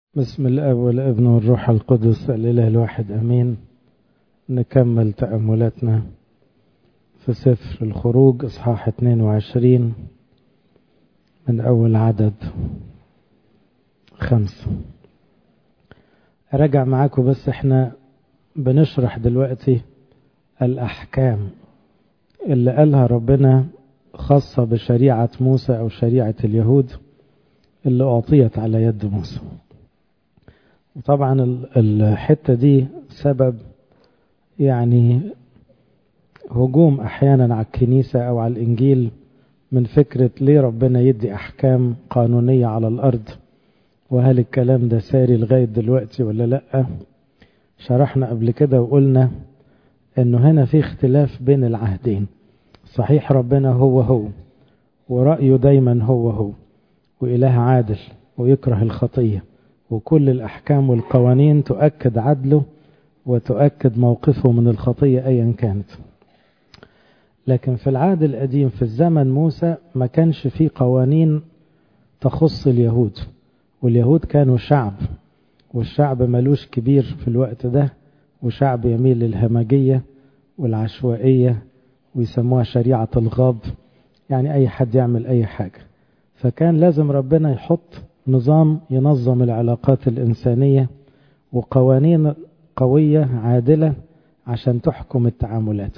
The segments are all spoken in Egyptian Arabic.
بسم الاب والابن والروح القدس الاله الواحد امين نكمل تاملاتنا في سفر الخروج اصحاح 22 من اول عدد خمسة أراجع معاكم بس احنا بنشرح دلوقتي الأحكام اللي قالها ربنا خاصة بشريعة موسى أو شريعة اليهود اللي أعطيت على يد موسى وطبعا الحتة دي سبب يعني هجوم أحيانا على الكنيسة أو على الإنجيل من فكرة ليه ربنا يدي أحكام قانونية على الأرض وهل الكلام ده ساري لغاية دلوقتي ولا لأ شرحنا قبل كده وقلنا انه هنا في اختلاف بين العهدين صحيح ربنا هو هو ورأيه دايما هو هو وإله عادل ويكره الخطية وكل الأحكام والقوانين تؤكد عدله وتؤكد موقفه من الخطية أيا كانت لكن في العهد القديم في الزمن موسى ما كانش فيه قوانين تخص اليهود واليهود كانوا شعب والشعب ملوش كبير في الوقت ده وشعب يميل للهمجية والعشوائية ويسموها شريعة الغاب يعني أي حد يعمل أي حاجة فكان لازم ربنا يحط نظام ينظم العلاقات الإنسانية وقوانين قوية عادلة عشان تحكم التعاملات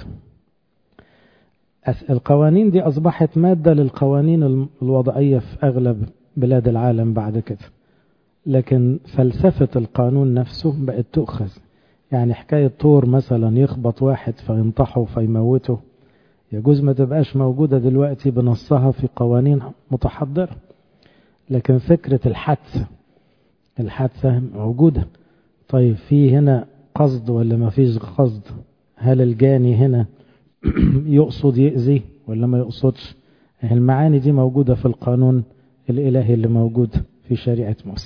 القوانين دي أصبحت مادة للقوانين الوضعية في أغلب بلاد العالم بعد كده لكن فلسفة القانون نفسه بقت تؤخذ يعني حكاية طور مثلا يخبط واحد فينطحه فيموته يجوز ما تبقاش موجودة دلوقتي بنصها في قوانين متحضرة لكن فكرة الحادثة الحادثة موجودة طيب في هنا قصد ولا ما فيش قصد هل الجاني هنا يقصد يأذي ولا ما يقصدش المعاني دي موجودة في القانون الإلهي اللي موجود في شريعة موسى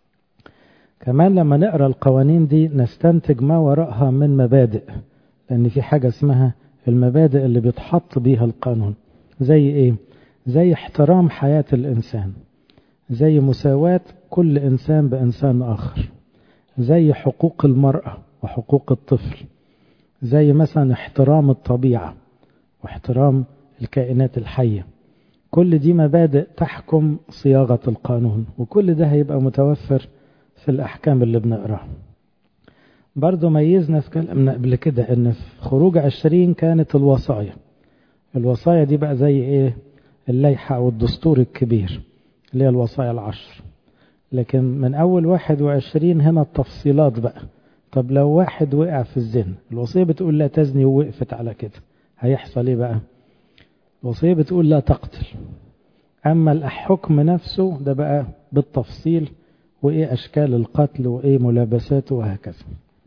كمان لما نقرأ القوانين دي نستنتج ما وراءها من مبادئ لأن في حاجة اسمها المبادئ اللي بيتحط بيها القانون زي ايه زي احترام حياة الإنسان زي مساواة كل إنسان بإنسان آخر زي حقوق المرأة وحقوق الطفل زي مثلا احترام الطبيعة واحترام الكائنات الحية كل دي مبادئ تحكم صياغة القانون وكل ده هيبقى متوفر في الأحكام اللي بنقراها برضو ميزنا في كلامنا قبل كده ان في خروج عشرين كانت الوصايا الوصايا دي بقى زي ايه الليحة او الدستور الكبير اللي هي الوصايا العشر لكن من اول واحد وعشرين هنا التفصيلات بقى طب لو واحد وقع في الزنا الوصية بتقول لا تزني ووقفت على كده هيحصل ايه بقى الوصية بتقول لا تقتل اما الحكم نفسه ده بقى بالتفصيل وايه اشكال القتل وايه ملابساته وهكذا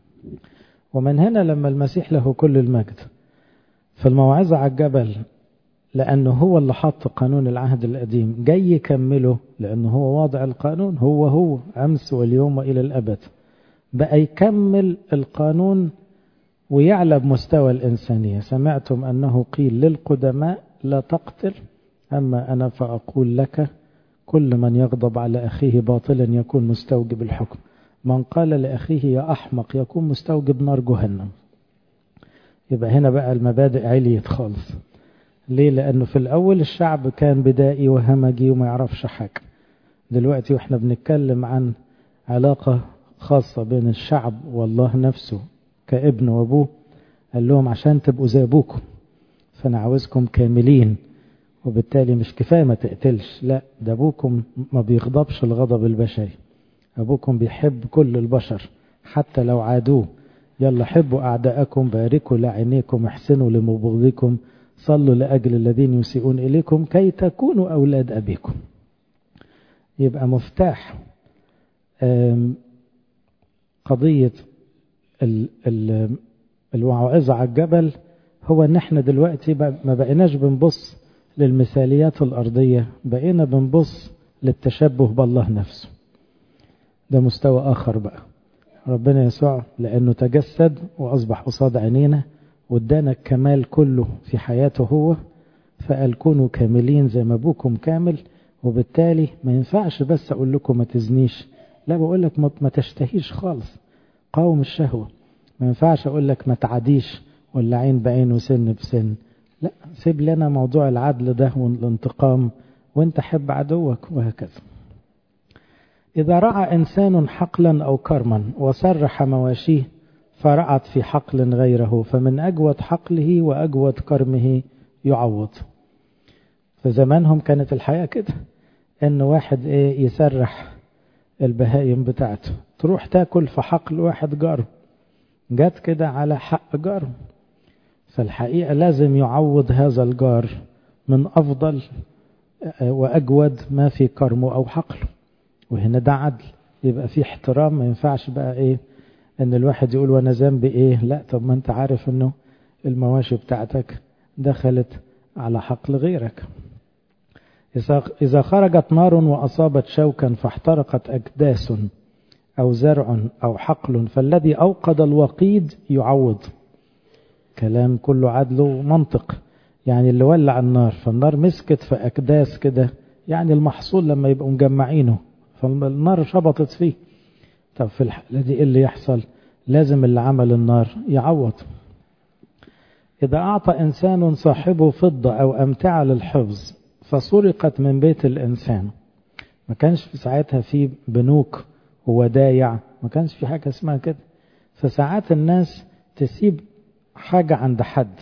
ومن هنا لما المسيح له كل المجد في الموعظة على الجبل لأنه هو اللي حط قانون العهد القديم جاي يكمله لأنه هو واضع القانون هو هو أمس واليوم وإلى الأبد بقى يكمل القانون ويعلى بمستوى الإنسانية سمعتم أنه قيل للقدماء لا تقتل أما أنا فأقول لك كل من يغضب على أخيه باطلا يكون مستوجب الحكم من قال لأخيه يا أحمق يكون مستوجب نار جهنم يبقى هنا بقى المبادئ عليت خالص ليه لأنه في الأول الشعب كان بدائي وهمجي وما يعرفش حاجة دلوقتي واحنا بنتكلم عن علاقة خاصة بين الشعب والله نفسه كابن وابوه قال لهم عشان تبقوا زي ابوكم فانا عاوزكم كاملين وبالتالي مش كفاية ما تقتلش لا ده ابوكم ما بيغضبش الغضب البشري ابوكم بيحب كل البشر حتى لو عادوه يلا حبوا اعداءكم باركوا لعينيكم احسنوا لمبغضكم صلوا لاجل الذين يسيئون اليكم كي تكونوا اولاد ابيكم يبقى مفتاح قضية الوعظة على الجبل هو ان احنا دلوقتي ما بقيناش بنبص للمثاليات الأرضية بقينا بنبص للتشبه بالله نفسه ده مستوى آخر بقى ربنا يسوع لأنه تجسد وأصبح قصاد عينينا وادانا الكمال كله في حياته هو فقال كونوا كاملين زي ما أبوكم كامل وبالتالي ما ينفعش بس أقول لكم ما تزنيش لا بقول لك ما تشتهيش خالص قاوم الشهوة ما ينفعش أقول لك ما تعديش ولا عين بعين وسن بسن لا سيب لنا موضوع العدل ده والانتقام وانت حب عدوك وهكذا إذا رعى إنسان حقلا أو كرما وسرح مواشيه فرعت في حقل غيره فمن أجود حقله وأجود كرمه يعوض في زمانهم كانت الحياة كده إن واحد إيه يسرح البهايم بتاعته تروح تاكل في حقل واحد جاره جت كده على حق جاره فالحقيقة لازم يعوض هذا الجار من أفضل وأجود ما في كرمه أو حقله وهنا ده عدل يبقى في احترام ما ينفعش بقى إيه ان الواحد يقول وانا ذنبي ايه لا طب ما انت عارف انه المواشي بتاعتك دخلت على حقل غيرك إذا خرجت نار وأصابت شوكا فاحترقت أكداس أو زرع أو حقل فالذي أوقد الوقيد يعوض كلام كله عدل ومنطق يعني اللي ولع النار فالنار مسكت في أكداس كده يعني المحصول لما يبقوا مجمعينه فالنار شبطت فيه طب في الحالة دي إيه اللي يحصل لازم اللي عمل النار يعوض إذا أعطى إنسان صاحبه فضة أو أمتعة للحفظ فسرقت من بيت الإنسان ما كانش في ساعتها في بنوك وودايع ما كانش في حاجة اسمها كده فساعات الناس تسيب حاجة عند حد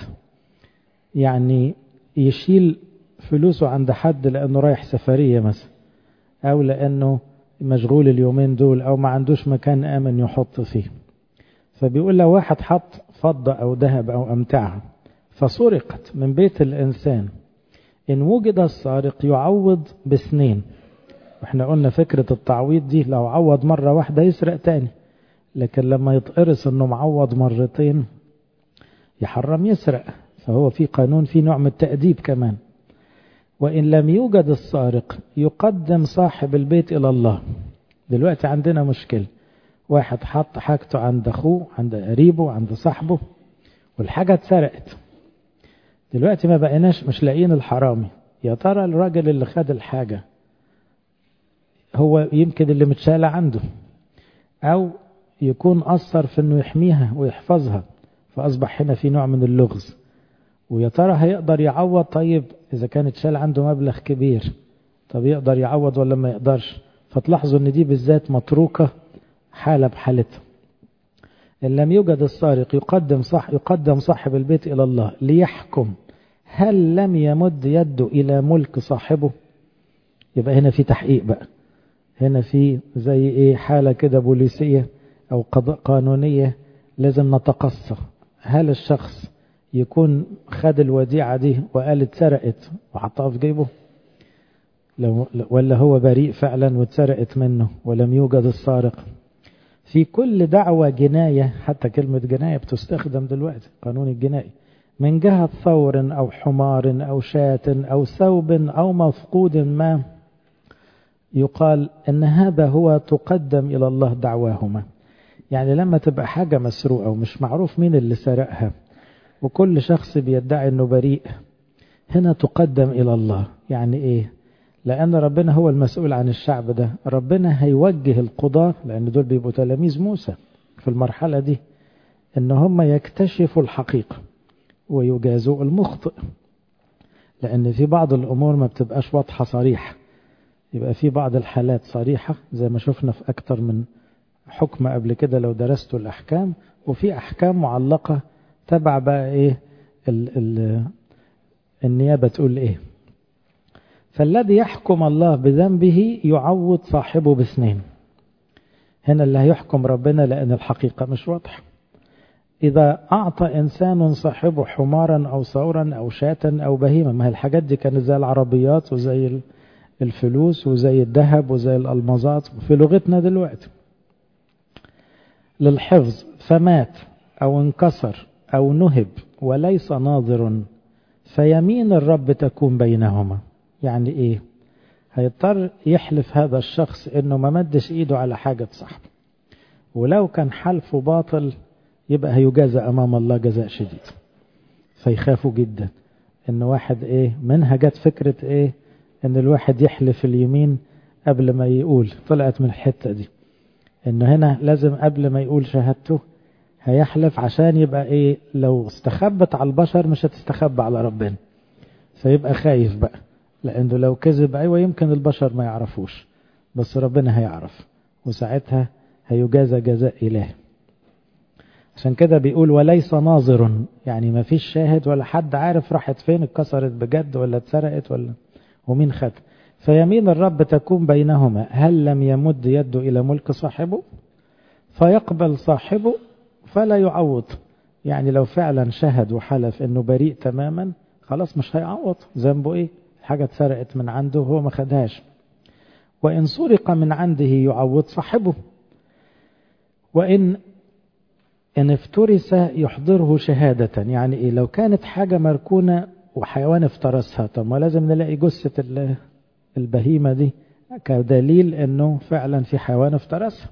يعني يشيل فلوسه عند حد لأنه رايح سفرية مثلا أو لأنه مشغول اليومين دول أو ما عندوش مكان آمن يحط فيه فبيقول لو واحد حط فضة أو ذهب أو أمتعة فسرقت من بيت الإنسان إن وجد السارق يعوض بسنين واحنا قلنا فكرة التعويض دي لو عوض مرة واحدة يسرق تاني لكن لما يتقرص انه معوض مرتين يحرم يسرق فهو في قانون في نوع من التأديب كمان وإن لم يوجد السارق يقدم صاحب البيت إلى الله دلوقتي عندنا مشكلة واحد حط حاجته عند أخوه عند قريبه عند صاحبه والحاجة اتسرقت دلوقتي ما بقيناش مش لاقيين الحرامي يا ترى الراجل اللي خد الحاجة هو يمكن اللي متشالة عنده أو يكون أثر في أنه يحميها ويحفظها فأصبح هنا في نوع من اللغز ويا ترى هيقدر يعوض طيب إذا كانت شال عنده مبلغ كبير طب يقدر يعوض ولا ما يقدرش فتلاحظوا أن دي بالذات متروكة حالة بحالتها إن لم يوجد السارق يقدم صح يقدم صاحب البيت إلى الله ليحكم هل لم يمد يده إلى ملك صاحبه يبقى هنا في تحقيق بقى هنا في زي إيه حالة كده بوليسية أو قضاء قانونية لازم نتقصى هل الشخص يكون خد الوديعة دي وقال اتسرقت وحطها في جيبه لو ولا هو بريء فعلا واتسرقت منه ولم يوجد السارق في كل دعوة جناية حتى كلمة جناية بتستخدم دلوقتي قانون الجنائي من جهة ثور أو حمار أو شاة أو ثوب أو مفقود ما يقال أن هذا هو تقدم إلى الله دعواهما يعني لما تبقى حاجة مسروقة ومش معروف مين اللي سرقها وكل شخص بيدعي أنه بريء هنا تقدم إلى الله يعني إيه لأن ربنا هو المسؤول عن الشعب ده ربنا هيوجه القضاة لأن دول بيبقوا تلاميذ موسى في المرحلة دي إن هم يكتشفوا الحقيقة ويجازوا المخطئ لأن في بعض الأمور ما بتبقاش واضحة صريحة يبقى في بعض الحالات صريحة زي ما شفنا في أكتر من حكم قبل كده لو درستوا الأحكام وفي أحكام معلقة تبع بقى إيه ال ال النيابة تقول إيه فالذي يحكم الله بذنبه يعوض صاحبه باثنين هنا اللي هيحكم ربنا لأن الحقيقة مش واضحة إذا أعطى إنسان صاحبه حمارا أو ثورا أو شاة أو بهيمة ما هي الحاجات دي كانت زي العربيات وزي الفلوس وزي الذهب وزي الألمازات في لغتنا دلوقتي للحفظ فمات أو انكسر أو نهب وليس ناظر فيمين الرب تكون بينهما يعني ايه هيضطر يحلف هذا الشخص انه ما مدش ايده على حاجة صاحبه ولو كان حلفه باطل يبقى هيجازى امام الله جزاء شديد فيخافوا جدا ان واحد ايه منها جت فكرة ايه ان الواحد يحلف اليمين قبل ما يقول طلعت من الحتة دي انه هنا لازم قبل ما يقول شهادته هيحلف عشان يبقى ايه لو استخبت على البشر مش هتستخبى على ربنا فيبقى خايف بقى لانه لو كذب ايوه يمكن البشر ما يعرفوش بس ربنا هيعرف وساعتها هيجازى جزاء إلهي عشان كده بيقول وليس ناظر يعني ما فيش شاهد ولا حد عارف راحت فين اتكسرت بجد ولا اتسرقت ولا ومين خد فيمين الرب تكون بينهما هل لم يمد يده إلى ملك صاحبه فيقبل صاحبه فلا يعوض يعني لو فعلا شهد وحلف انه بريء تماما خلاص مش هيعوض ذنبه ايه حاجة اتسرقت من عنده وهو ما خدهاش وإن سرق من عنده يعوض صاحبه وإن إن افترس يحضره شهادة يعني إيه لو كانت حاجة مركونة وحيوان افترسها طب ما لازم نلاقي جثة البهيمة دي كدليل إنه فعلا في حيوان افترسها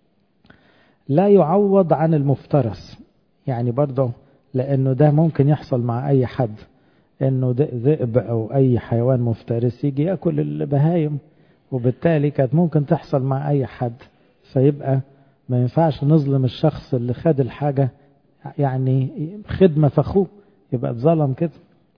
لا يعوض عن المفترس يعني برضه لأنه ده ممكن يحصل مع أي حد إنه ذئب أو أي حيوان مفترس يجي يأكل البهايم وبالتالي كانت ممكن تحصل مع أي حد فيبقى ما ينفعش نظلم الشخص اللي خد الحاجة يعني خدمة فخوه يبقى اتظلم كده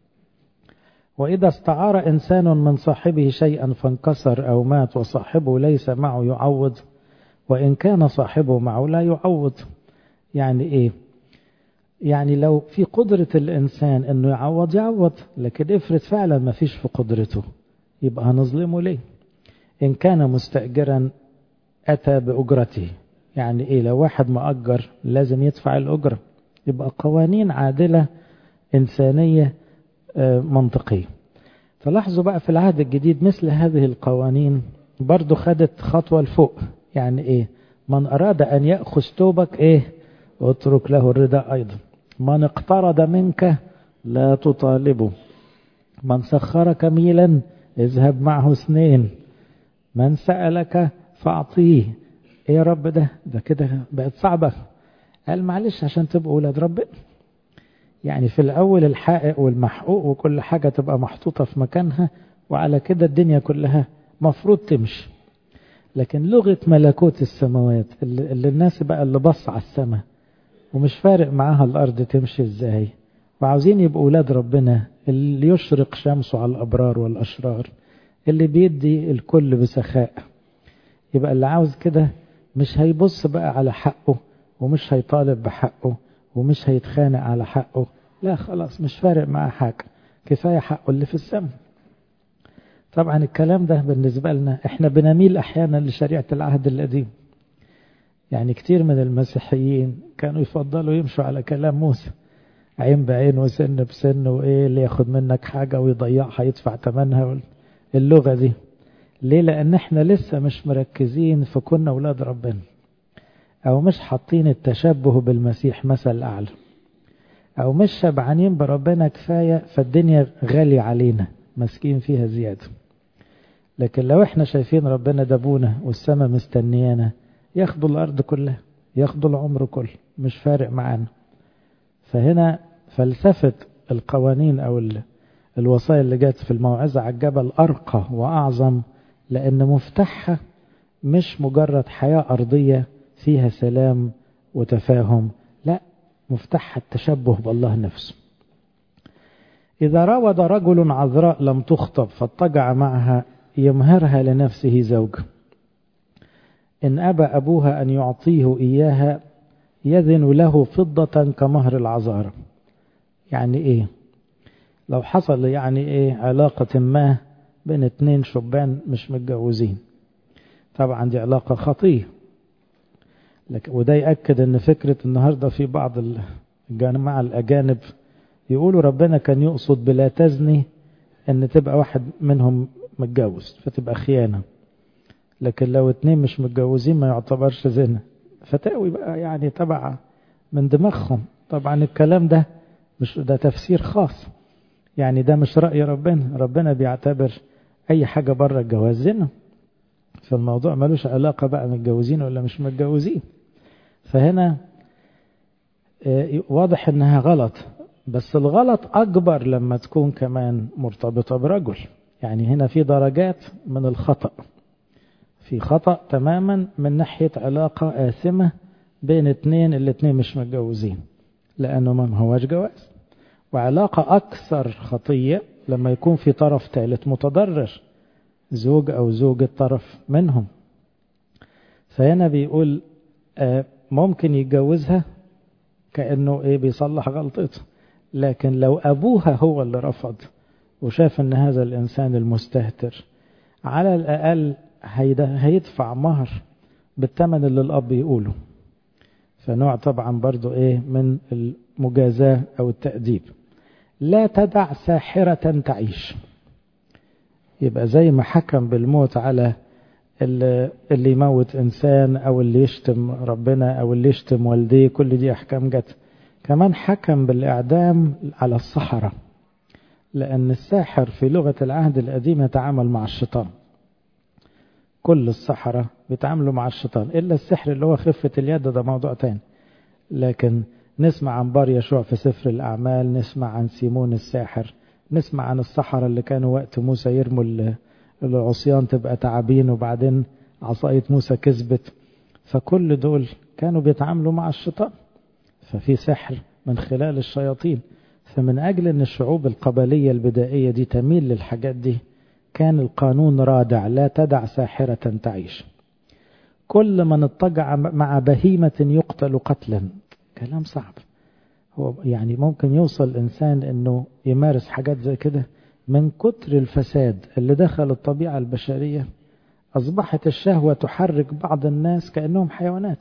وإذا استعار إنسان من صاحبه شيئا فانكسر أو مات وصاحبه ليس معه يعوض وإن كان صاحبه معه لا يعوض يعني إيه يعني لو في قدرة الإنسان أنه يعوض يعوض لكن افرض فعلا ما فيش في قدرته يبقى هنظلمه ليه إن كان مستأجرا أتى بأجرته يعني إيه لو واحد مأجر لازم يدفع الأجرة يبقى قوانين عادلة إنسانية منطقية فلاحظوا بقى في العهد الجديد مثل هذه القوانين برضو خدت خطوة لفوق يعني إيه من أراد أن يأخذ توبك إيه اترك له الرداء أيضا من اقترض منك لا تطالبه من سخرك ميلا اذهب معه اثنين من سألك فأعطيه ايه يا رب ده ده كده بقت صعبة قال معلش عشان تبقوا ولاد ربنا يعني في الأول الحائق والمحقوق وكل حاجة تبقى محطوطة في مكانها وعلى كده الدنيا كلها مفروض تمشي لكن لغة ملكوت السماوات اللي, اللي الناس بقى اللي بص على السماء ومش فارق معاها الأرض تمشي ازاي وعاوزين يبقوا ولاد ربنا اللي يشرق شمسه على الأبرار والأشرار اللي بيدي الكل بسخاء يبقى اللي عاوز كده مش هيبص بقى على حقه ومش هيطالب بحقه ومش هيتخانق على حقه لا خلاص مش فارق معاه حاجة كفاية حقه اللي في السماء طبعا الكلام ده بالنسبة لنا احنا بنميل احيانا لشريعة العهد القديم يعني كتير من المسيحيين كانوا يفضلوا يمشوا على كلام موسى عين بعين وسن بسن وايه اللي ياخد منك حاجة ويضيعها يدفع ثمنها اللغة دي ليه لان احنا لسه مش مركزين في كنا اولاد ربنا او مش حاطين التشبه بالمسيح مثل اعلى او مش شبعانين بربنا كفاية فالدنيا غالية علينا ماسكين فيها زيادة لكن لو احنا شايفين ربنا دبونا والسماء مستنيانا ياخدوا الارض كلها ياخدوا العمر كله مش فارق معانا فهنا فلسفة القوانين او الوصايا اللي جت في الموعظة على الجبل ارقى واعظم لان مفتاحها مش مجرد حياة ارضية فيها سلام وتفاهم لا مفتاحها التشبه بالله نفسه إذا راود رجل عذراء لم تخطب فاضطجع معها يمهرها لنفسه زوج إن أبى أبوها أن يعطيه إياها يذن له فضة كمهر العذارى يعني إيه لو حصل يعني إيه علاقة ما بين اتنين شبان مش متجوزين طبعا دي علاقة خطية وده يأكد أن فكرة النهاردة في بعض الجماعة الأجانب يقولوا ربنا كان يقصد بلا تزني ان تبقى واحد منهم متجوز فتبقى خيانة لكن لو اتنين مش متجوزين ما يعتبرش زنا فتاوي بقى يعني تبع من دماغهم طبعا الكلام ده مش ده تفسير خاص يعني ده مش رأي ربنا ربنا بيعتبر اي حاجة بره الجواز زنا فالموضوع ملوش علاقة بقى متجوزين ولا مش متجوزين فهنا واضح انها غلط بس الغلط أكبر لما تكون كمان مرتبطة برجل يعني هنا في درجات من الخطأ في خطأ تماما من ناحية علاقة آثمة بين اتنين الاتنين مش متجوزين لأنه ما هواش جواز وعلاقة أكثر خطية لما يكون في طرف ثالث متضرر زوج أو زوجة طرف منهم فهنا بيقول ممكن يتجوزها كأنه إيه بيصلح غلطته لكن لو أبوها هو اللي رفض وشاف أن هذا الإنسان المستهتر على الأقل هيدفع مهر بالثمن اللي الأب يقوله فنوع طبعا برضو إيه من المجازاة أو التأديب لا تدع ساحرة تعيش يبقى زي ما حكم بالموت على اللي يموت إنسان أو اللي يشتم ربنا أو اللي يشتم والديه كل دي أحكام جت كمان حكم بالإعدام على الصحراء لأن الساحر في لغة العهد القديم يتعامل مع الشيطان كل السحرة بيتعاملوا مع الشيطان إلا السحر اللي هو خفة اليد ده موضوع تاني لكن نسمع عن بار يشوع في سفر الأعمال نسمع عن سيمون الساحر نسمع عن السحرة اللي كانوا وقت موسى يرموا العصيان تبقى تعابين وبعدين عصاية موسى كذبت فكل دول كانوا بيتعاملوا مع الشيطان ففي سحر من خلال الشياطين فمن أجل أن الشعوب القبلية البدائية دي تميل للحاجات دي كان القانون رادع لا تدع ساحرة تعيش كل من اضطجع مع بهيمة يقتل قتلا كلام صعب هو يعني ممكن يوصل الإنسان أنه يمارس حاجات زي كده من كتر الفساد اللي دخل الطبيعة البشرية أصبحت الشهوة تحرك بعض الناس كأنهم حيوانات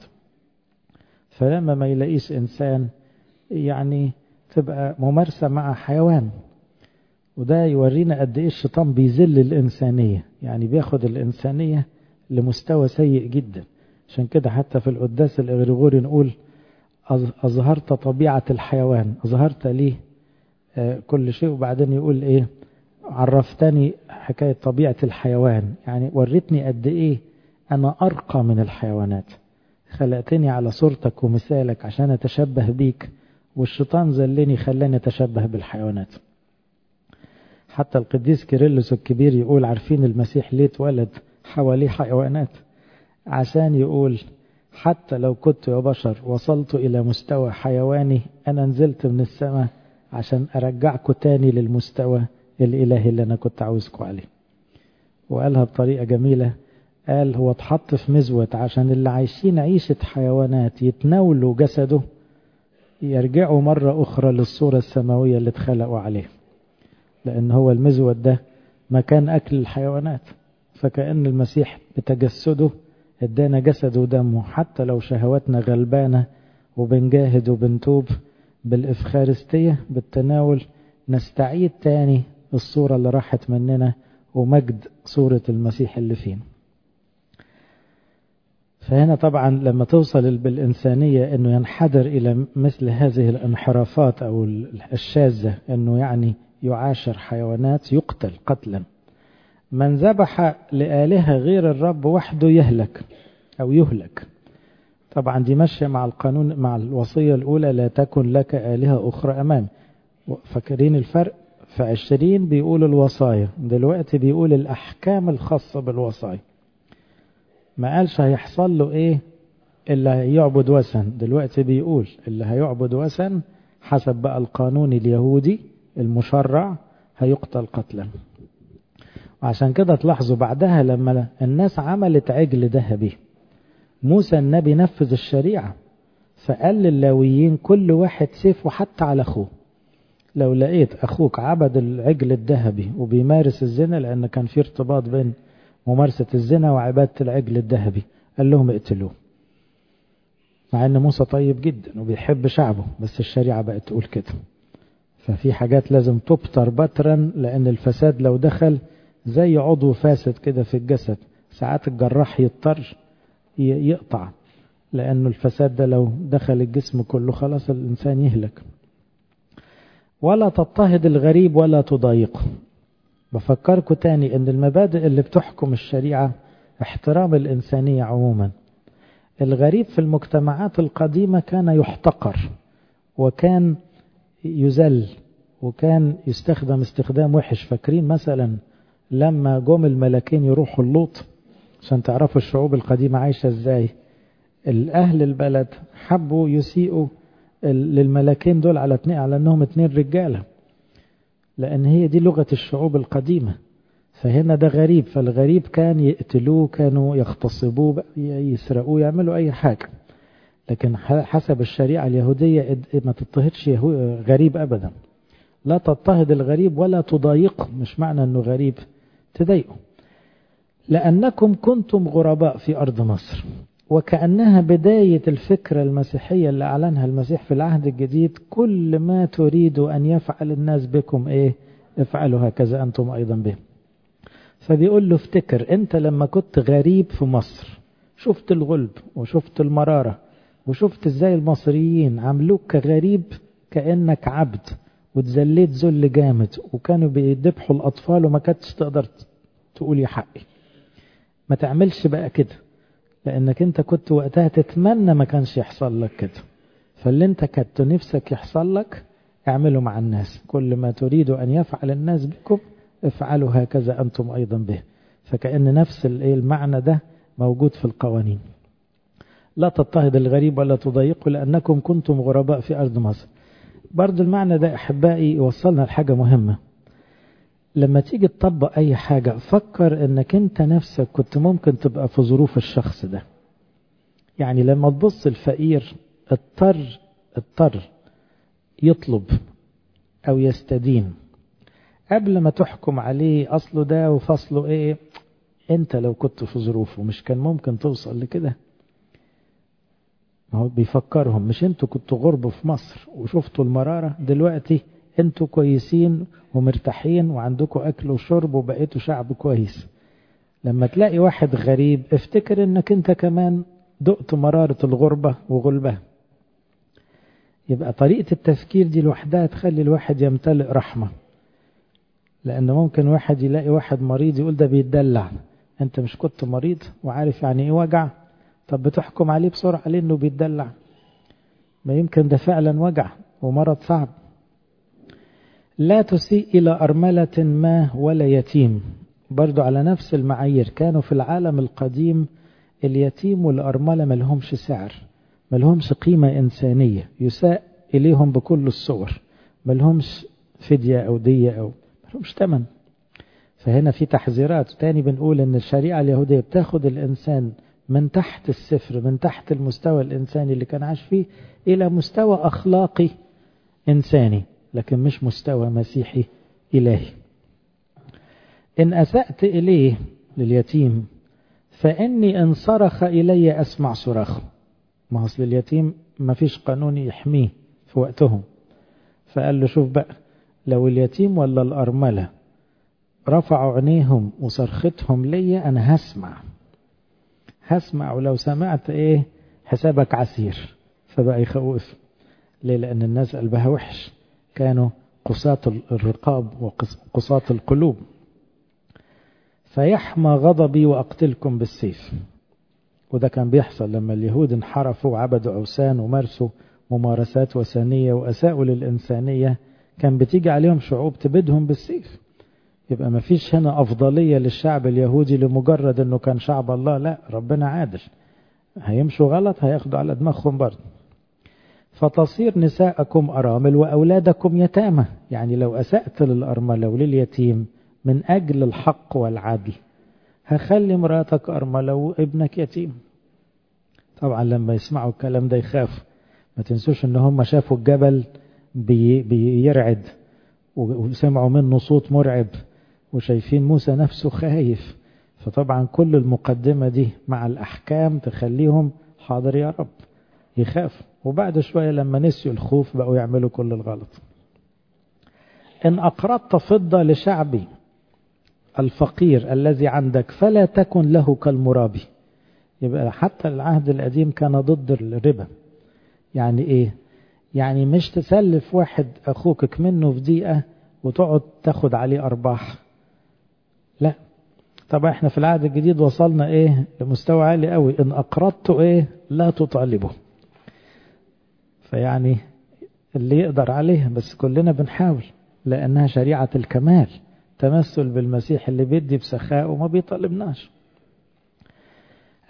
فلما ما يلاقيش إنسان يعني تبقى ممارسة مع حيوان وده يورينا قد إيه الشيطان بيذل الإنسانية يعني بياخد الإنسانية لمستوى سيء جدا عشان كده حتى في القداس الإغريغوري نقول أظهرت طبيعة الحيوان أظهرت لي كل شيء وبعدين يقول إيه عرفتني حكاية طبيعة الحيوان يعني وريتني قد إيه أنا أرقى من الحيوانات خلقتني على صورتك ومثالك عشان أتشبه بيك والشيطان زلني خلاني أتشبه بالحيوانات حتى القديس كيرلس الكبير يقول عارفين المسيح ليه اتولد حواليه حيوانات عشان يقول حتى لو كنت يا بشر وصلت إلى مستوى حيواني أنا نزلت من السماء عشان أرجعكم تاني للمستوى الإلهي اللي أنا كنت عاوزكم عليه وقالها بطريقة جميلة قال هو اتحط في مزود عشان اللي عايشين عيشة حيوانات يتناولوا جسده يرجعوا مرة أخرى للصورة السماوية اللي اتخلقوا عليه لأن هو المزود ده مكان أكل الحيوانات فكأن المسيح بتجسده ادانا جسد ودمه حتى لو شهواتنا غلبانة وبنجاهد وبنتوب بالإفخارستية بالتناول نستعيد تاني الصورة اللي راحت مننا ومجد صورة المسيح اللي فينا فهنا طبعا لما توصل بالإنسانية أنه ينحدر إلى مثل هذه الانحرافات أو الشاذة أنه يعني يعاشر حيوانات يقتل قتلا من ذبح لآلهة غير الرب وحده يهلك أو يهلك طبعا دي ماشية مع القانون مع الوصية الأولى لا تكن لك آلهة أخرى أمام فاكرين الفرق في عشرين بيقول الوصايا دلوقتي بيقول الأحكام الخاصة بالوصايا ما قالش هيحصل له إيه اللي هيعبد وثن دلوقتي بيقول اللي هيعبد وثن حسب بقى القانون اليهودي المشرع هيقتل قتلا وعشان كده تلاحظوا بعدها لما الناس عملت عجل ذهبي موسى النبي نفذ الشريعة فقال للاويين كل واحد سيفه حتى على أخوه لو لقيت أخوك عبد العجل الذهبي وبيمارس الزنا لأن كان في ارتباط بين ممارسة الزنا وعبادة العجل الذهبي قال لهم اقتلوه مع ان موسى طيب جدا وبيحب شعبه بس الشريعة بقت تقول كده ففي حاجات لازم تبتر بترا لأن الفساد لو دخل زي عضو فاسد كده في الجسد ساعات الجراح يضطر يقطع لأنه الفساد ده لو دخل الجسم كله خلاص الإنسان يهلك ولا تضطهد الغريب ولا تضايقه بفكركم تاني ان المبادئ اللي بتحكم الشريعة احترام الإنسانية عموما الغريب في المجتمعات القديمة كان يحتقر وكان يذل وكان يستخدم استخدام وحش فاكرين مثلا لما جم الملكين يروحوا اللوط عشان تعرفوا الشعوب القديمة عايشة ازاي الأهل البلد حبوا يسيئوا للملاكين دول على اتنين على انهم اتنين رجالة لأن هي دي لغة الشعوب القديمة فهنا ده غريب فالغريب كان يقتلوه كانوا يغتصبوه يسرقوه يعملوا أي حاجة لكن حسب الشريعة اليهودية ما تضطهدش غريب أبدا لا تضطهد الغريب ولا تضايقه مش معنى أنه غريب تضايقه لأنكم كنتم غرباء في أرض مصر وكأنها بداية الفكرة المسيحية اللي أعلنها المسيح في العهد الجديد كل ما تريد أن يفعل الناس بكم إيه افعلوا هكذا أنتم أيضا بهم فبيقول له افتكر أنت لما كنت غريب في مصر شفت الغلب وشفت المرارة وشفت ازاي المصريين عملوك كغريب كأنك عبد وتزليت ذل جامد وكانوا بيذبحوا الأطفال وما كنتش تقدر تقول يا حقي ما تعملش بقى كده لأنك أنت كنت وقتها تتمنى ما كانش يحصل لك كده فاللي أنت كنت نفسك يحصل لك اعمله مع الناس كل ما تريد أن يفعل الناس بكم افعلوا هكذا أنتم أيضا به فكأن نفس المعنى ده موجود في القوانين لا تضطهد الغريب ولا تضايقه لأنكم كنتم غرباء في أرض مصر برضو المعنى ده أحبائي يوصلنا لحاجة مهمة لما تيجي تطبق أي حاجة فكر أنك أنت نفسك كنت ممكن تبقى في ظروف الشخص ده يعني لما تبص الفقير اضطر اضطر يطلب أو يستدين قبل ما تحكم عليه أصله ده وفصله إيه أنت لو كنت في ظروفه مش كان ممكن توصل لكده ما هو بيفكرهم مش انتوا كنتوا غرب في مصر وشفتوا المرارة دلوقتي انتوا كويسين ومرتاحين وعندكم اكل وشرب وبقيتوا شعب كويس لما تلاقي واحد غريب افتكر انك انت كمان دقت مرارة الغربة وغلبة يبقى طريقة التفكير دي لوحدها تخلي الواحد يمتلئ رحمة لأن ممكن واحد يلاقي واحد مريض يقول ده بيتدلع أنت مش كنت مريض وعارف يعني إيه وجع طب بتحكم عليه بسرعة ليه إنه بيتدلع ما يمكن ده فعلا وجع ومرض صعب لا تسيء إلى أرملة ما ولا يتيم برضو على نفس المعايير كانوا في العالم القديم اليتيم والأرملة ملهمش سعر ملهمش قيمة إنسانية يساء إليهم بكل الصور ملهمش فدية أو دية أو ملهمش تمن فهنا في تحذيرات تاني بنقول ان الشريعة اليهودية بتاخد الإنسان من تحت الصفر من تحت المستوى الإنساني اللي كان عايش فيه إلى مستوى أخلاقي إنساني لكن مش مستوى مسيحي إلهي إن أسأت إليه لليتيم فإني إن صرخ إلي أسمع صراخه ما أصل اليتيم ما فيش قانون يحميه في وقتهم فقال له شوف بقى لو اليتيم ولا الأرملة رفعوا عينيهم وصرختهم ليا أنا هسمع هسمع ولو سمعت إيه حسابك عسير فبقى يخوف ليه لأن الناس قلبها وحش كانوا قصاة الرقاب وقصاة القلوب فيحمى غضبي وأقتلكم بالسيف وده كان بيحصل لما اليهود انحرفوا وعبدوا أوثان ومارسوا ممارسات وثنية وأساءوا للإنسانية كان بتيجي عليهم شعوب تبدهم بالسيف يبقى ما فيش هنا أفضلية للشعب اليهودي لمجرد أنه كان شعب الله لا ربنا عادل هيمشوا غلط هياخدوا على دماغهم برضه فتصير نساءكم أرامل وأولادكم يتامى يعني لو أسأت للأرملة ولليتيم من أجل الحق والعدل هخلي مراتك أرملة وابنك يتيم طبعا لما يسمعوا الكلام ده يخافوا ما تنسوش ان هم شافوا الجبل بي بيرعد وسمعوا منه صوت مرعب وشايفين موسى نفسه خايف فطبعا كل المقدمة دي مع الأحكام تخليهم حاضر يا رب يخاف وبعد شوية لما نسيوا الخوف بقوا يعملوا كل الغلط إن أقرضت فضة لشعبي الفقير الذي عندك فلا تكن له كالمرابي يبقى حتى العهد القديم كان ضد الربا يعني ايه يعني مش تسلف واحد اخوك منه في دقيقة وتقعد تاخد عليه ارباح لا طبعا احنا في العهد الجديد وصلنا ايه لمستوى عالي قوي ان اقرضت ايه لا تطالبه فيعني اللي يقدر عليه بس كلنا بنحاول لانها شريعة الكمال تمثل بالمسيح اللي بيدي بسخاء وما بيطالبناش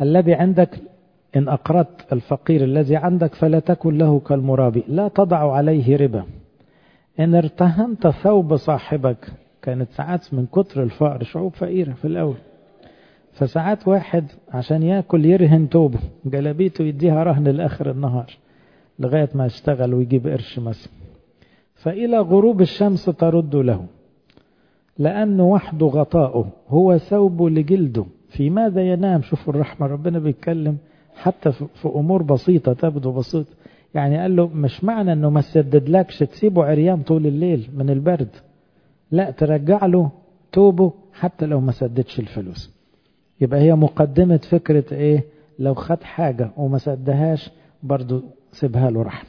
الذي عندك إن أقرضت الفقير الذي عندك فلا تكن له كالمرابي لا تضع عليه ربا إن ارتهنت ثوب صاحبك كانت ساعات من كتر الفقر شعوب فقيرة في الأول فساعات واحد عشان ياكل يرهن توبه جلابيته يديها رهن لآخر النهار لغاية ما يشتغل ويجيب قرش مثلا فإلى غروب الشمس ترد له لأنه وحده غطاؤه هو ثوب لجلده في ماذا ينام شوفوا الرحمة ربنا بيتكلم حتى في أمور بسيطة تبدو بسيطة يعني قال له مش معنى أنه ما سددلكش تسيبه عريان طول الليل من البرد لا ترجع له توبه حتى لو ما سددش الفلوس يبقى هي مقدمة فكرة ايه لو خد حاجة وما سدهاش برضو سيبها له رحم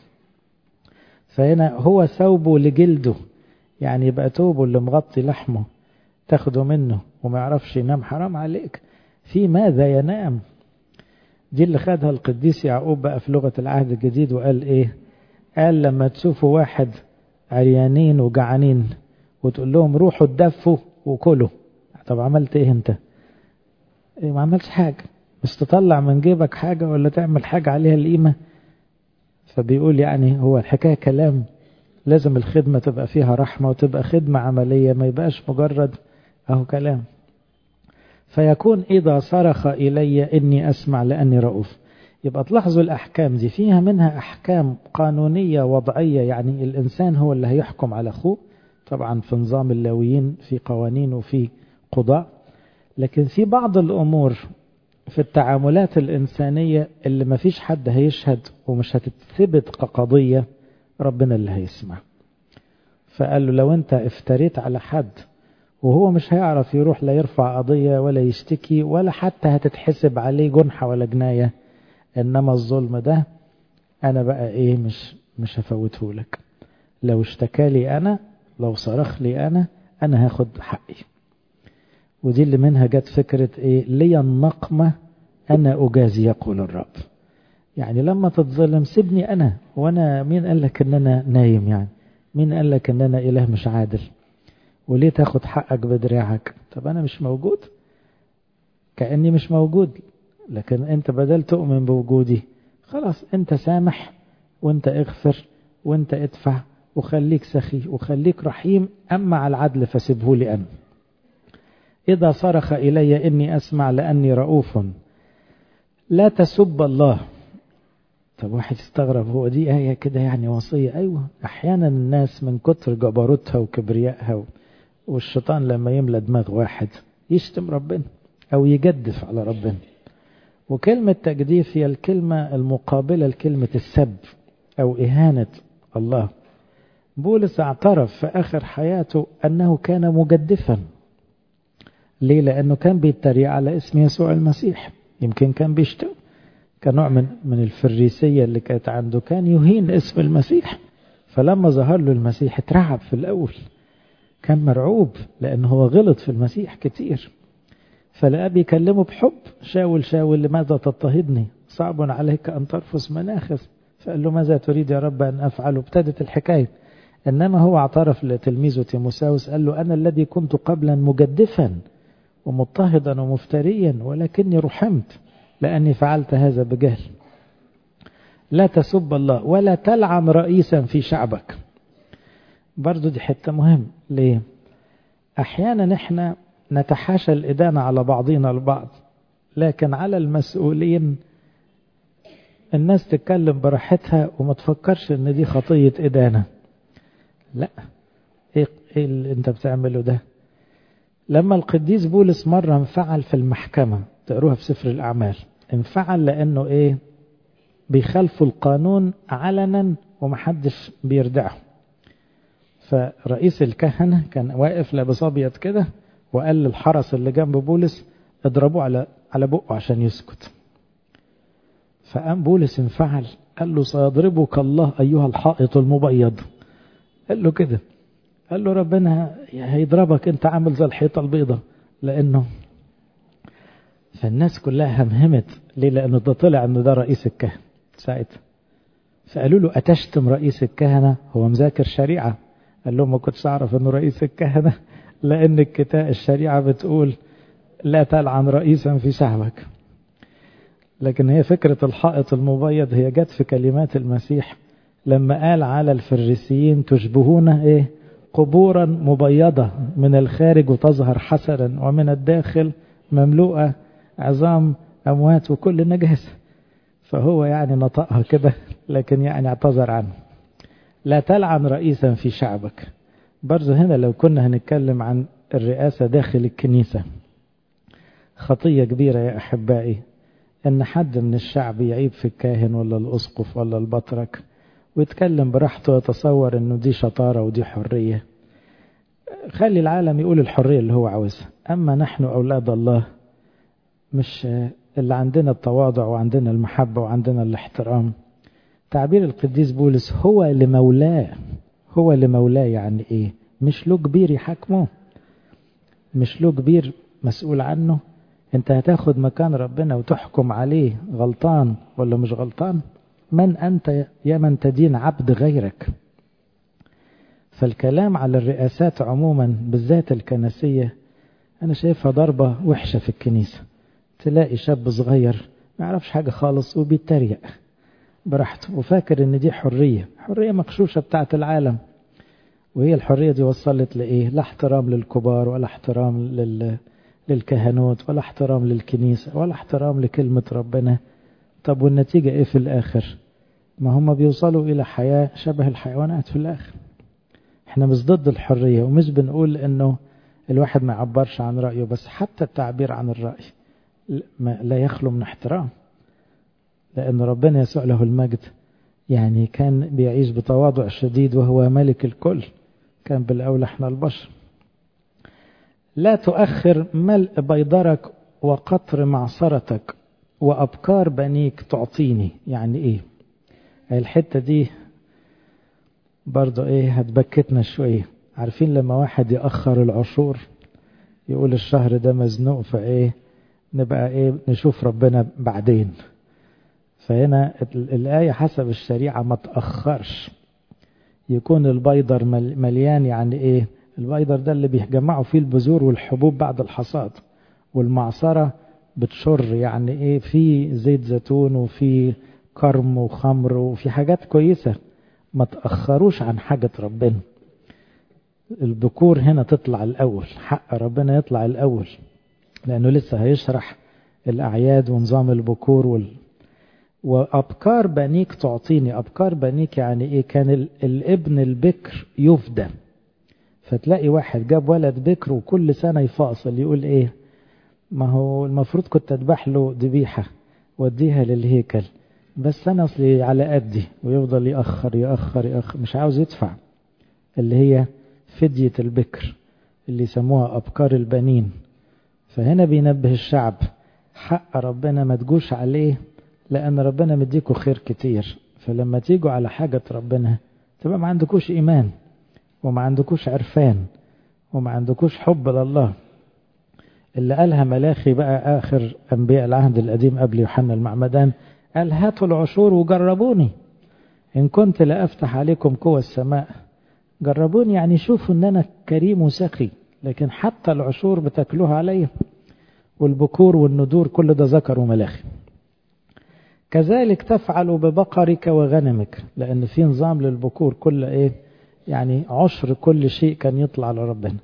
فهنا هو ثوبه لجلده يعني يبقى توبه اللي مغطي لحمه تاخده منه وما يعرفش ينام حرام عليك في ماذا ينام دي اللي خدها القديس يعقوب بقى في لغة العهد الجديد وقال ايه قال لما تشوفوا واحد عريانين وجعانين وتقول لهم روحوا تدفوا وكلوا طب عملت ايه انت إيه ما عملتش حاجة مش تطلع من جيبك حاجة ولا تعمل حاجة عليها القيمة فبيقول يعني هو الحكاية كلام لازم الخدمة تبقى فيها رحمة وتبقى خدمة عملية ما يبقاش مجرد أهو كلام فيكون إذا صرخ إلي إني أسمع لأني رؤوف يبقى تلاحظوا الأحكام دي فيها منها أحكام قانونية وضعية يعني الإنسان هو اللي هيحكم على أخوه طبعا في نظام اللاويين في قوانين وفي قضاء لكن في بعض الأمور في التعاملات الإنسانية اللي ما فيش حد هيشهد ومش هتتثبت كقضية ربنا اللي هيسمع فقال له لو انت افتريت على حد وهو مش هيعرف يروح لا يرفع قضية ولا يشتكي ولا حتى هتتحسب عليه جنحة ولا جناية إنما الظلم ده أنا بقى إيه مش مش هفوته لك لو اشتكى لي أنا لو صرخ لي أنا أنا هاخد حقي ودي اللي منها جت فكرة إيه لي النقمة أنا أجازي يقول الرب يعني لما تتظلم سيبني أنا وأنا مين قال لك إن أنا نايم يعني مين قال لك إن أنا إله مش عادل وليه تاخد حقك بدراعك طب أنا مش موجود كأني مش موجود لكن أنت بدل تؤمن بوجودي خلاص أنت سامح وأنت اغفر وأنت ادفع وخليك سخي وخليك رحيم أما على العدل فسيبه لي أنا إذا صرخ إلي إني أسمع لأني رؤوف لا تسب الله طب واحد يستغرب هو دي آية كده يعني وصية أيوة أحيانا الناس من كتر جبروتها وكبريائها والشيطان لما يملى دماغ واحد يشتم ربنا أو يجدف على ربنا وكلمة تجديف هي الكلمة المقابلة لكلمة السب أو إهانة الله بولس اعترف في آخر حياته أنه كان مجدفا ليه؟ لأنه كان بيتريق على اسم يسوع المسيح يمكن كان بيشتم كنوع من من الفريسية اللي كانت عنده كان يهين اسم المسيح فلما ظهر له المسيح اترعب في الأول كان مرعوب لأنه هو غلط في المسيح كتير فلقى بيكلمه بحب شاول شاول لماذا تضطهدني صعب عليك أن ترفس مناخس فقال له ماذا تريد يا رب أن أفعل ابتدت الحكاية إنما هو اعترف لتلميذه تيموساوس قال له أنا الذي كنت قبلا مجدفا ومضطهدا ومفتريا ولكني رحمت لأني فعلت هذا بجهل لا تسب الله ولا تلعن رئيسا في شعبك برضو دي حتة مهم ليه أحيانا احنا نتحاشى الإدانة على بعضنا البعض لكن على المسؤولين الناس تتكلم براحتها وما تفكرش ان دي خطية إدانة لا ايه, إيه اللي انت بتعمله ده لما القديس بولس مرة انفعل في المحكمة تقروها في سفر الأعمال انفعل لأنه إيه بيخالفوا القانون علنا ومحدش بيردعه فرئيس الكهنة كان واقف لابس أبيض كده وقال للحرس اللي جنب بولس اضربوه على على بقه عشان يسكت فقام بولس انفعل قال له سيضربك الله أيها الحائط المبيض قال له كده قال له ربنا هيضربك انت عامل زي الحيطة البيضة لأنه فالناس كلها همهمت ليه لأنه ده طلع أنه ده رئيس الكهنة ساعتها فقالوا له أتشتم رئيس الكهنة هو مذاكر شريعة قال لهم ما كنتش أعرف أنه رئيس الكهنة لأن الكتاب الشريعة بتقول لا تلعن رئيسا في شعبك لكن هي فكرة الحائط المبيض هي جت في كلمات المسيح لما قال على الفريسيين تشبهون ايه قبورا مبيضة من الخارج وتظهر حسنا ومن الداخل مملوءة عظام أموات وكل نجاسة فهو يعني نطقها كده لكن يعني اعتذر عنه لا تلعن رئيسا في شعبك برضه هنا لو كنا هنتكلم عن الرئاسة داخل الكنيسة خطية كبيرة يا أحبائي إن حد من الشعب يعيب في الكاهن ولا الأسقف ولا البطرك ويتكلم براحته ويتصور إنه دي شطارة ودي حرية خلي العالم يقول الحرية اللي هو عاوزها أما نحن أولاد الله مش اللي عندنا التواضع وعندنا المحبة وعندنا الاحترام تعبير القديس بولس هو لمولاه هو لمولاه يعني ايه مش له كبير يحاكمه مش له كبير مسؤول عنه انت هتاخد مكان ربنا وتحكم عليه غلطان ولا مش غلطان من انت يا من تدين عبد غيرك فالكلام على الرئاسات عموما بالذات الكنسية انا شايفها ضربة وحشة في الكنيسة تلاقي شاب صغير ما يعرفش حاجة خالص وبيتريق براحته وفاكر ان دي حرية حرية مغشوشة بتاعت العالم وهي الحرية دي وصلت لإيه لا احترام للكبار ولا احترام لل... للكهنوت ولا احترام للكنيسة ولا احترام لكلمة ربنا طب والنتيجة ايه في الآخر ما هم بيوصلوا إلى حياة شبه الحيوانات في الآخر احنا مش ضد الحرية ومش بنقول انه الواحد ما يعبرش عن رأيه بس حتى التعبير عن الرأي لا يخلو من احترام لأن ربنا يسوع له المجد يعني كان بيعيش بتواضع شديد وهو ملك الكل كان بالأولى احنا البشر لا تؤخر ملء بيضرك وقطر معصرتك وأبكار بنيك تعطيني يعني ايه الحتة دي برضو ايه هتبكتنا شوية عارفين لما واحد يأخر العشور يقول الشهر ده مزنوق فايه نبقى ايه نشوف ربنا بعدين فهنا الآية حسب الشريعة ما تأخرش يكون البيضر مليان يعني ايه البيضر ده اللي بيجمعوا فيه البذور والحبوب بعد الحصاد والمعصرة بتشر يعني ايه في زيت زيتون وفي كرم وخمر وفي حاجات كويسة ما تأخروش عن حاجة ربنا البكور هنا تطلع الأول حق ربنا يطلع الأول لأنه لسه هيشرح الأعياد ونظام البكور وال... وأبكار بنيك تعطيني أبكار بنيك يعني إيه كان ال... الابن البكر يفدى فتلاقي واحد جاب ولد بكر وكل سنة يفاصل يقول إيه ما هو المفروض كنت أذبح له ذبيحة واديها للهيكل بس أنا أصلي على قدي ويفضل يأخر يأخر يأخر مش عاوز يدفع اللي هي فدية البكر اللي يسموها أبكار البنين فهنا بينبه الشعب حق ربنا ما تجوش عليه لأن ربنا مديكوا خير كتير فلما تيجوا على حاجة ربنا تبقى ما عندكوش إيمان وما عندكوش عرفان وما عندكوش حب لله اللي قالها ملاخي بقى آخر أنبياء العهد القديم قبل يوحنا المعمدان قال هاتوا العشور وجربوني إن كنت لأفتح عليكم قوى السماء جربوني يعني شوفوا إن أنا كريم وسخي لكن حتى العشور بتاكلوها عليا والبكور والندور كل ده ذكر وملاخي كذلك تفعل ببقرك وغنمك لأن في نظام للبكور كل إيه يعني عشر كل شيء كان يطلع لربنا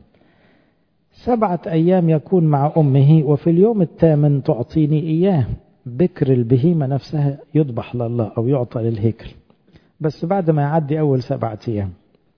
سبعة أيام يكون مع أمه وفي اليوم الثامن تعطيني إياه بكر البهيمة نفسها يذبح لله أو يعطى للهيكل بس بعد ما يعدي أول سبعة أيام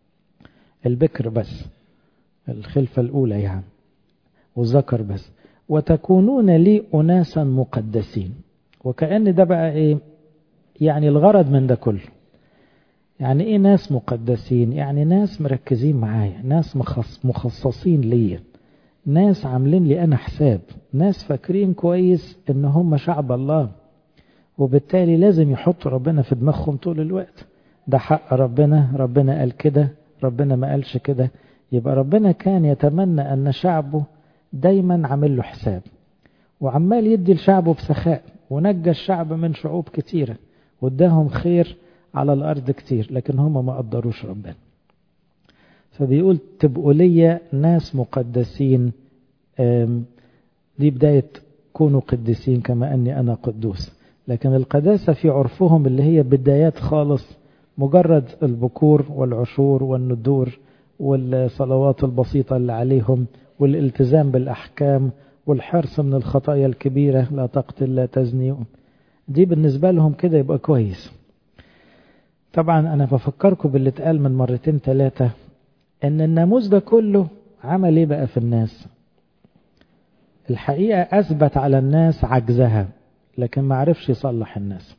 البكر بس الخلفة الأولى يعني والذكر بس وتكونون لي أناسا مقدسين وكأن ده بقى إيه يعني الغرض من ده كله يعني إيه ناس مقدسين يعني ناس مركزين معايا ناس مخص مخصصين ليا ناس عاملين لي أنا حساب ناس فاكرين كويس إن هم شعب الله وبالتالي لازم يحطوا ربنا في دماغهم طول الوقت ده حق ربنا ربنا قال كده ربنا ما قالش كده يبقى ربنا كان يتمنى أن شعبه دايما عامل له حساب وعمال يدي لشعبه بسخاء ونجى الشعب من شعوب كتيرة واداهم خير على الأرض كتير لكن هم ما قدروش ربنا فبيقول تبقوا ليا ناس مقدسين دي بداية كونوا قديسين كما أني أنا قدوس لكن القداسة في عرفهم اللي هي بدايات خالص مجرد البكور والعشور والندور والصلوات البسيطة اللي عليهم والالتزام بالأحكام والحرص من الخطايا الكبيرة لا تقتل لا تزني دي بالنسبة لهم كده يبقى كويس طبعا أنا بفكركم باللي اتقال من مرتين ثلاثة إن الناموس ده كله عمل إيه بقى في الناس الحقيقة أثبت على الناس عجزها لكن ما عرفش يصلح الناس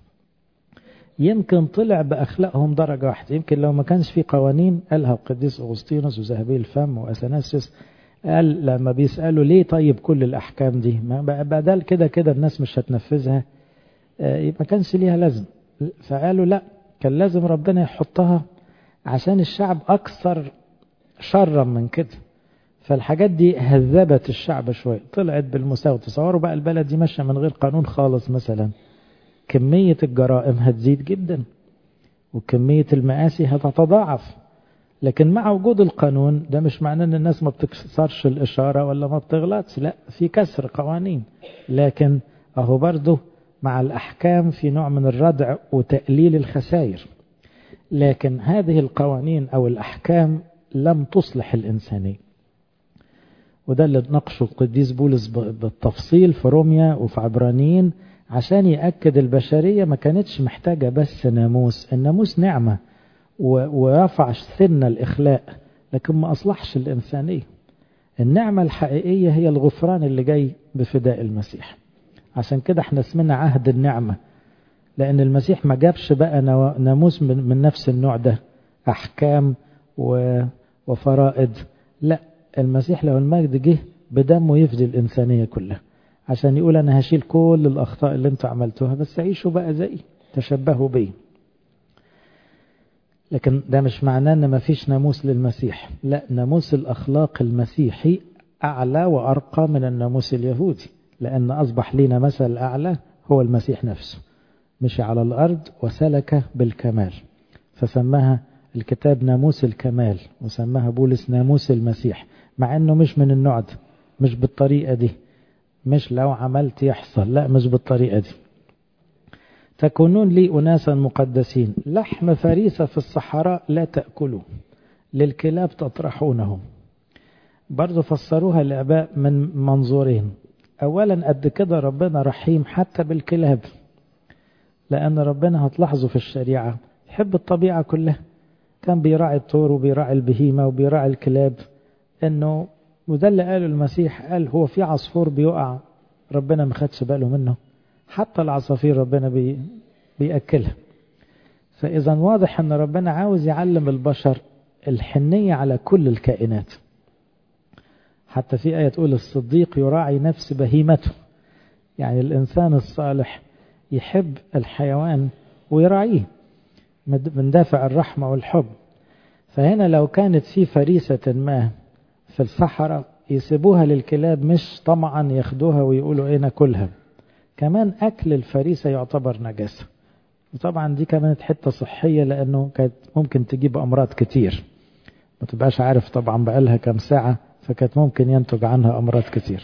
يمكن طلع بأخلاقهم درجة واحدة يمكن لو ما كانش في قوانين قالها القديس أغسطينوس وذهبي الفم وأثناسيوس قال لما بيسألوا ليه طيب كل الأحكام دي ما بدل كده كده الناس مش هتنفذها ما كانش ليها لازم فقالوا لا كان لازم ربنا يحطها عشان الشعب أكثر شرا من كده فالحاجات دي هذبت الشعب شوية طلعت بالمساواة تصوروا بقى البلد دي ماشية من غير قانون خالص مثلا كمية الجرائم هتزيد جدا وكمية المآسي هتتضاعف لكن مع وجود القانون ده مش معناه ان الناس ما بتكسرش الإشارة ولا ما بتغلطش لا في كسر قوانين لكن اهو برضه مع الأحكام في نوع من الردع وتقليل الخسائر لكن هذه القوانين أو الأحكام لم تصلح الإنسانية وده اللي ناقشه القديس بولس بالتفصيل في روميا وفي عبرانيين عشان يأكد البشرية ما كانتش محتاجة بس ناموس الناموس نعمة ورفع سن الإخلاء لكن ما أصلحش الإنسانية النعمة الحقيقية هي الغفران اللي جاي بفداء المسيح عشان كده احنا اسمنا عهد النعمة لأن المسيح ما جابش بقى ناموس من نفس النوع ده أحكام وفرائض لا المسيح لو المجد جه بدمه يفدي الإنسانية كلها عشان يقول أنا هشيل كل الأخطاء اللي انتوا عملتوها بس عيشوا بقى زي تشبهوا بي لكن ده مش معناه ان مفيش ناموس للمسيح لا ناموس الأخلاق المسيحي أعلى وأرقى من الناموس اليهودي لأن أصبح لنا مثل أعلى هو المسيح نفسه مشي على الأرض وسلك بالكمال فسماها الكتاب ناموس الكمال وسماها بولس ناموس المسيح مع أنه مش من النوع ده مش بالطريقة دي مش لو عملت يحصل لا مش بالطريقة دي تكونون لي أناسا مقدسين لحم فريسة في الصحراء لا تأكلوا للكلاب تطرحونه برضو فسروها الآباء من منظورين أولا قد كده ربنا رحيم حتى بالكلاب لأن ربنا هتلاحظوا في الشريعة يحب الطبيعة كلها كان بيراعي الطور وبيراعي البهيمة وبيراعي الكلاب إنه وده اللي قاله المسيح قال هو في عصفور بيقع ربنا ما خدش باله منه حتى العصافير ربنا بي بيأكلها فإذا واضح أن ربنا عاوز يعلم البشر الحنية على كل الكائنات حتى في آية تقول الصديق يراعي نفس بهيمته يعني الإنسان الصالح يحب الحيوان ويراعيه من دافع الرحمة والحب فهنا لو كانت في فريسة ما في الصحراء يسيبوها للكلاب مش طمعا ياخدوها ويقولوا ايه ناكلها كمان أكل الفريسة يعتبر نجاسة وطبعا دي كانت حتة صحية لأنه كانت ممكن تجيب أمراض كتير ما تبقاش عارف طبعا بقالها كم ساعة فكانت ممكن ينتج عنها أمراض كتير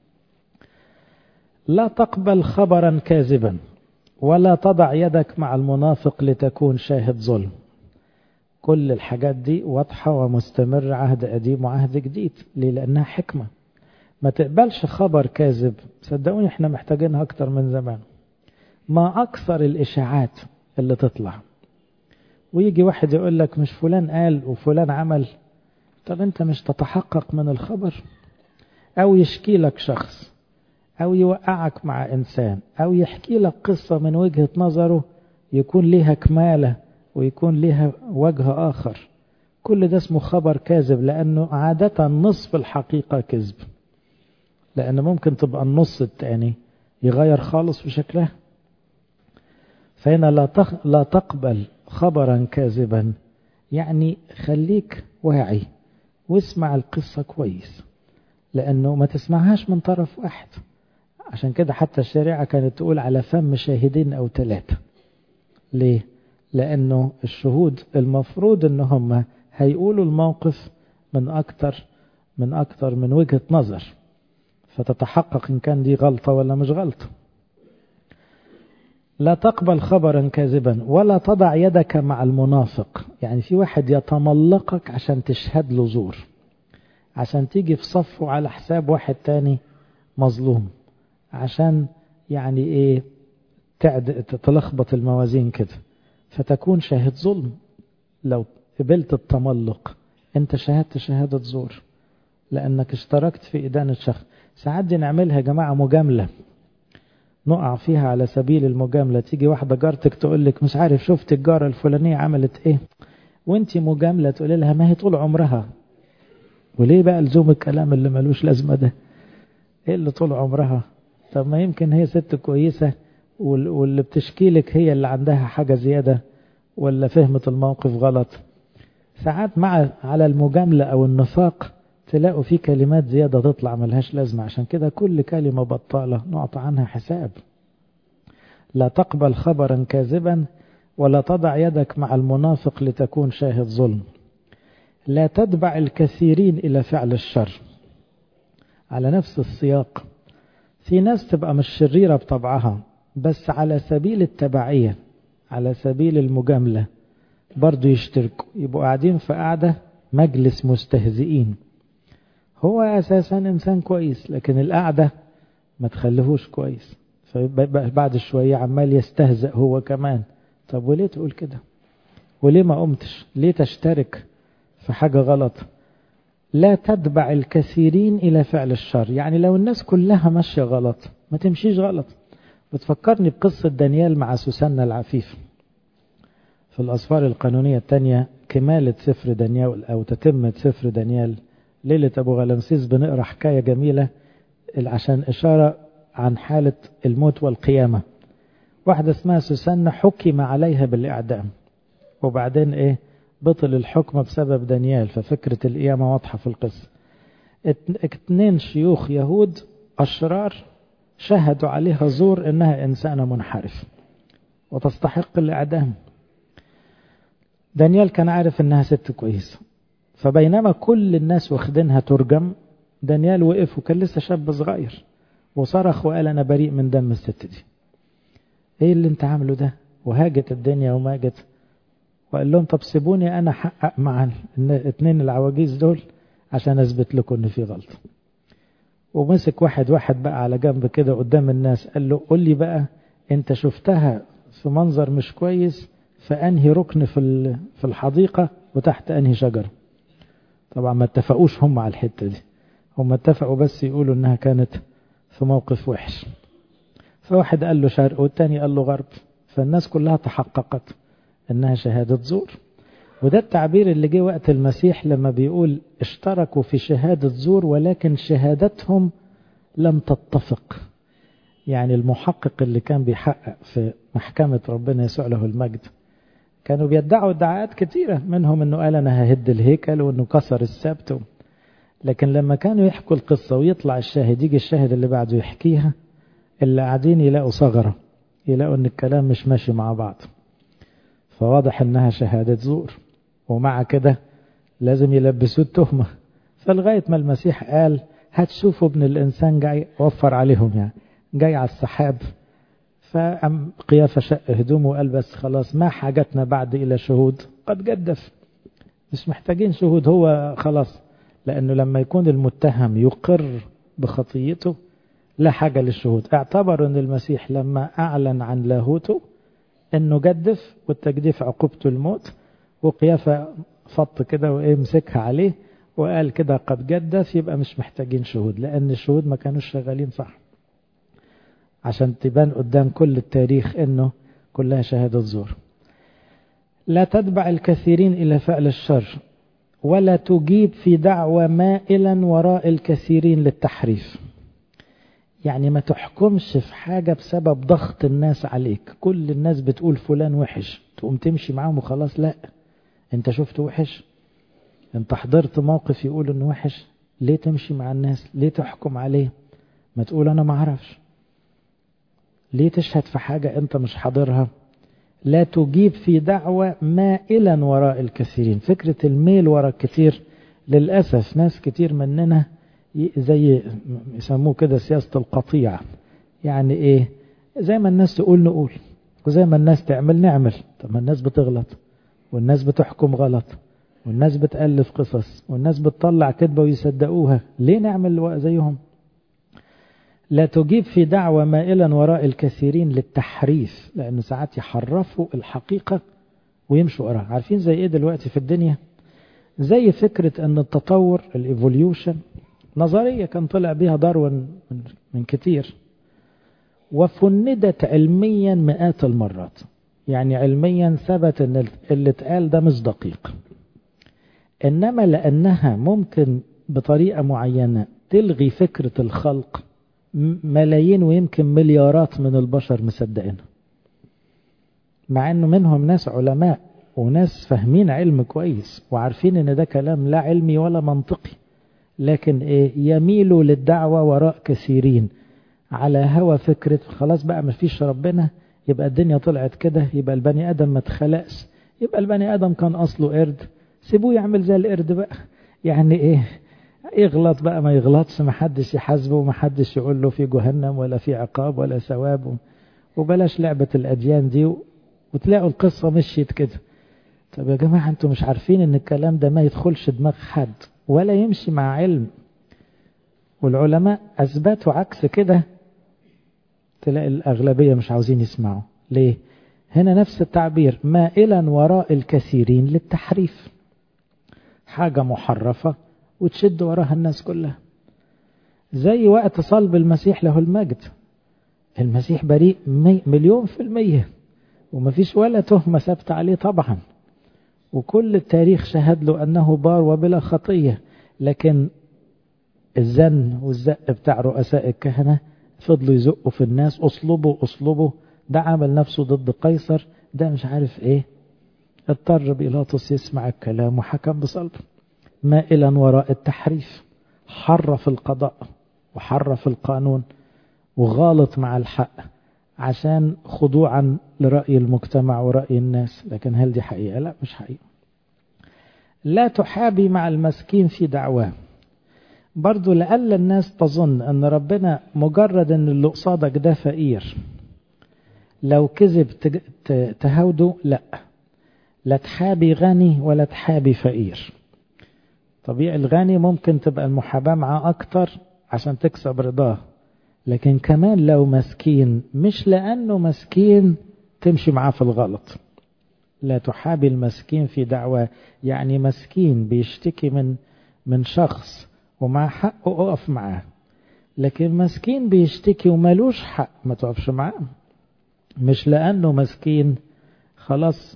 لا تقبل خبرا كاذبا ولا تضع يدك مع المنافق لتكون شاهد ظلم كل الحاجات دي واضحة ومستمر عهد قديم وعهد جديد ليه لأنها حكمة ما تقبلش خبر كاذب صدقوني احنا محتاجينها أكتر من زمان ما أكثر الإشاعات اللي تطلع ويجي واحد يقول لك مش فلان قال وفلان عمل طب انت مش تتحقق من الخبر او يشكي لك شخص او يوقعك مع انسان او يحكي لك قصة من وجهة نظره يكون ليها كمالة ويكون ليها وجه اخر كل ده اسمه خبر كاذب لانه عادة نصف الحقيقة كذب لان ممكن تبقى النص التاني يغير خالص في شكلها فهنا لا لا تقبل خبرا كاذبا يعني خليك واعي واسمع القصة كويس لأنه ما تسمعهاش من طرف واحد عشان كده حتى الشريعة كانت تقول على فم شاهدين أو ثلاثة ليه؟ لأنه الشهود المفروض أن هم هيقولوا الموقف من أكتر من أكتر من وجهة نظر فتتحقق إن كان دي غلطة ولا مش غلطة لا تقبل خبرا كاذبا ولا تضع يدك مع المنافق يعني في واحد يتملقك عشان تشهد له زور عشان تيجي في صفه على حساب واحد تاني مظلوم عشان يعني ايه تعد تلخبط الموازين كده فتكون شاهد ظلم لو قبلت التملق انت شهدت شهادة زور لانك اشتركت في ادانة شخص ساعات دي نعملها يا جماعة مجاملة نقع فيها على سبيل المجاملة تيجي واحدة جارتك تقول لك مش عارف شفت الجارة الفلانية عملت ايه وانت مجاملة تقول لها ما هي طول عمرها وليه بقى لزوم الكلام اللي ملوش لازمة ده ايه اللي طول عمرها طب ما يمكن هي ست كويسة واللي بتشكي لك هي اللي عندها حاجة زيادة ولا فهمت الموقف غلط ساعات مع على المجاملة أو النفاق تلاقوا في كلمات زيادة تطلع ملهاش لازمة عشان كده كل كلمة بطالة نعطى عنها حساب لا تقبل خبرا كاذبا ولا تضع يدك مع المنافق لتكون شاهد ظلم لا تتبع الكثيرين إلى فعل الشر على نفس السياق في ناس تبقى مش شريرة بطبعها بس على سبيل التبعية على سبيل المجاملة برضو يشتركوا يبقوا قاعدين في قاعدة مجلس مستهزئين هو أساسا إنسان كويس لكن القعدة ما تخليهوش كويس فبعد شوية عمال يستهزئ هو كمان طب وليه تقول كده وليه ما قمتش ليه تشترك في حاجة غلط لا تتبع الكثيرين إلى فعل الشر يعني لو الناس كلها ماشية غلط ما تمشيش غلط بتفكرني بقصة دانيال مع سوسنة العفيف في الأسفار القانونية الثانية كمالة سفر دانيال أو تتمة سفر دانيال ليلة أبو غلمسيس بنقرأ حكاية جميلة عشان إشارة عن حالة الموت والقيامة واحدة اسمها سوسنة حكم عليها بالإعدام وبعدين إيه بطل الحكم بسبب دانيال ففكرة القيامة واضحة في القصة اتنين شيوخ يهود أشرار شهدوا عليها زور إنها إنسانة منحرف وتستحق الإعدام دانيال كان عارف إنها ست كويسة فبينما كل الناس واخدينها ترجم دانيال وقف وكان لسه شاب صغير وصرخ وقال أنا بريء من دم الست دي إيه اللي أنت عامله ده وهاجت الدنيا وماجت وقال لهم طب سيبوني أنا أحقق مع الاثنين العواجيز دول عشان أثبت لكم إن في غلطة ومسك واحد واحد بقى على جنب كده قدام الناس قال له قول لي بقى أنت شفتها في منظر مش كويس في أنهي ركن في في الحديقة وتحت أنهي شجرة طبعا ما اتفقوش هم على الحتة دي هم اتفقوا بس يقولوا انها كانت في موقف وحش فواحد قال له شرق والتاني قال له غرب فالناس كلها تحققت انها شهادة زور وده التعبير اللي جه وقت المسيح لما بيقول اشتركوا في شهادة زور ولكن شهادتهم لم تتفق يعني المحقق اللي كان بيحقق في محكمة ربنا يسوع له المجد كانوا بيدعوا ادعاءات كتيرة منهم انه قال انا ههد الهيكل وانه كسر السبت لكن لما كانوا يحكوا القصة ويطلع الشاهد يجي الشاهد اللي بعده يحكيها اللي قاعدين يلاقوا ثغرة يلاقوا ان الكلام مش ماشي مع بعض فواضح انها شهادة زور ومع كده لازم يلبسوه التهمة فلغاية ما المسيح قال هتشوفوا ابن الانسان جاي وفر عليهم يعني جاي على السحاب فقام قيافة شق هدومه وقال بس خلاص ما حاجتنا بعد إلى شهود قد جدف مش محتاجين شهود هو خلاص لأنه لما يكون المتهم يقر بخطيته لا حاجة للشهود اعتبروا أن المسيح لما أعلن عن لاهوته أنه جدف والتجديف عقوبته الموت وقيافة فط كده ويمسكها عليه وقال كده قد جدف يبقى مش محتاجين شهود لأن الشهود ما كانوش شغالين صح عشان تبان قدام كل التاريخ انه كلها شهادة زور لا تتبع الكثيرين الى فعل الشر ولا تجيب في دعوة مائلا وراء الكثيرين للتحريف يعني ما تحكمش في حاجة بسبب ضغط الناس عليك كل الناس بتقول فلان وحش تقوم تمشي معاهم وخلاص لا انت شفت وحش انت حضرت موقف يقول انه وحش ليه تمشي مع الناس ليه تحكم عليه ما تقول انا ما اعرفش ليه تشهد في حاجة أنت مش حاضرها لا تجيب في دعوة مائلا وراء الكثيرين فكرة الميل وراء الكثير للأسف ناس كتير مننا زي يسموه كده سياسة القطيع يعني إيه زي ما الناس تقول نقول وزي ما الناس تعمل نعمل طب ما الناس بتغلط والناس بتحكم غلط والناس بتألف قصص والناس بتطلع كذبة ويصدقوها ليه نعمل زيهم لا تجيب في دعوة مائلا وراء الكثيرين للتحريف لأنه ساعات يحرفوا الحقيقة ويمشوا وراها عارفين زي ايه دلوقتي في الدنيا زي فكرة ان التطور الايفوليوشن نظرية كان طلع بيها داروين من, من كتير وفندت علميا مئات المرات يعني علميا ثبت ان اللي اتقال ده مش دقيق انما لانها ممكن بطريقة معينة تلغي فكرة الخلق ملايين ويمكن مليارات من البشر مصدقينها مع انه منهم ناس علماء وناس فاهمين علم كويس وعارفين ان ده كلام لا علمي ولا منطقي لكن ايه يميلوا للدعوة وراء كثيرين على هوى فكرة خلاص بقى ما فيش ربنا يبقى الدنيا طلعت كده يبقى البني ادم ما اتخلقش يبقى البني ادم كان اصله قرد سيبوه يعمل زي القرد بقى يعني ايه يغلط بقى ما يغلطش ما حدش يحاسبه وما حدش يقول له في جهنم ولا في عقاب ولا ثواب وبلاش لعبة الأديان دي وتلاقوا القصة مشيت كده طب يا جماعة انتوا مش عارفين ان الكلام ده ما يدخلش دماغ حد ولا يمشي مع علم والعلماء أثبتوا عكس كده تلاقي الأغلبية مش عاوزين يسمعوا ليه؟ هنا نفس التعبير مائلا وراء الكثيرين للتحريف حاجة محرفة وتشد وراها الناس كلها زي وقت صلب المسيح له المجد المسيح بريء مليون في المية ومفيش ولا تهمة ثابتة عليه طبعا وكل التاريخ شهد له أنه بار وبلا خطية لكن الزن والزق بتاع رؤساء الكهنة فضلوا يزقوا في الناس اصلبوا اصلبوا ده عمل نفسه ضد قيصر ده مش عارف ايه اضطر بيلاطس يسمع الكلام وحكم بصلبه مائلا وراء التحريف حرف القضاء وحرف القانون وغالط مع الحق عشان خضوعا لرأي المجتمع ورأي الناس لكن هل دي حقيقة؟ لا مش حقيقة لا تحابي مع المسكين في دعواه برضو لألا الناس تظن أن ربنا مجرد أن اللي قصادك ده فقير لو كذب تهوده لا لا تحابي غني ولا تحابي فقير طبيعي الغني ممكن تبقى المحاباة معاه أكتر عشان تكسب رضاه لكن كمان لو مسكين مش لأنه مسكين تمشي معاه في الغلط لا تحابي المسكين في دعوة يعني مسكين بيشتكي من من شخص ومع حقه اقف معاه لكن مسكين بيشتكي ومالوش حق ما تقفش معاه مش لأنه مسكين خلاص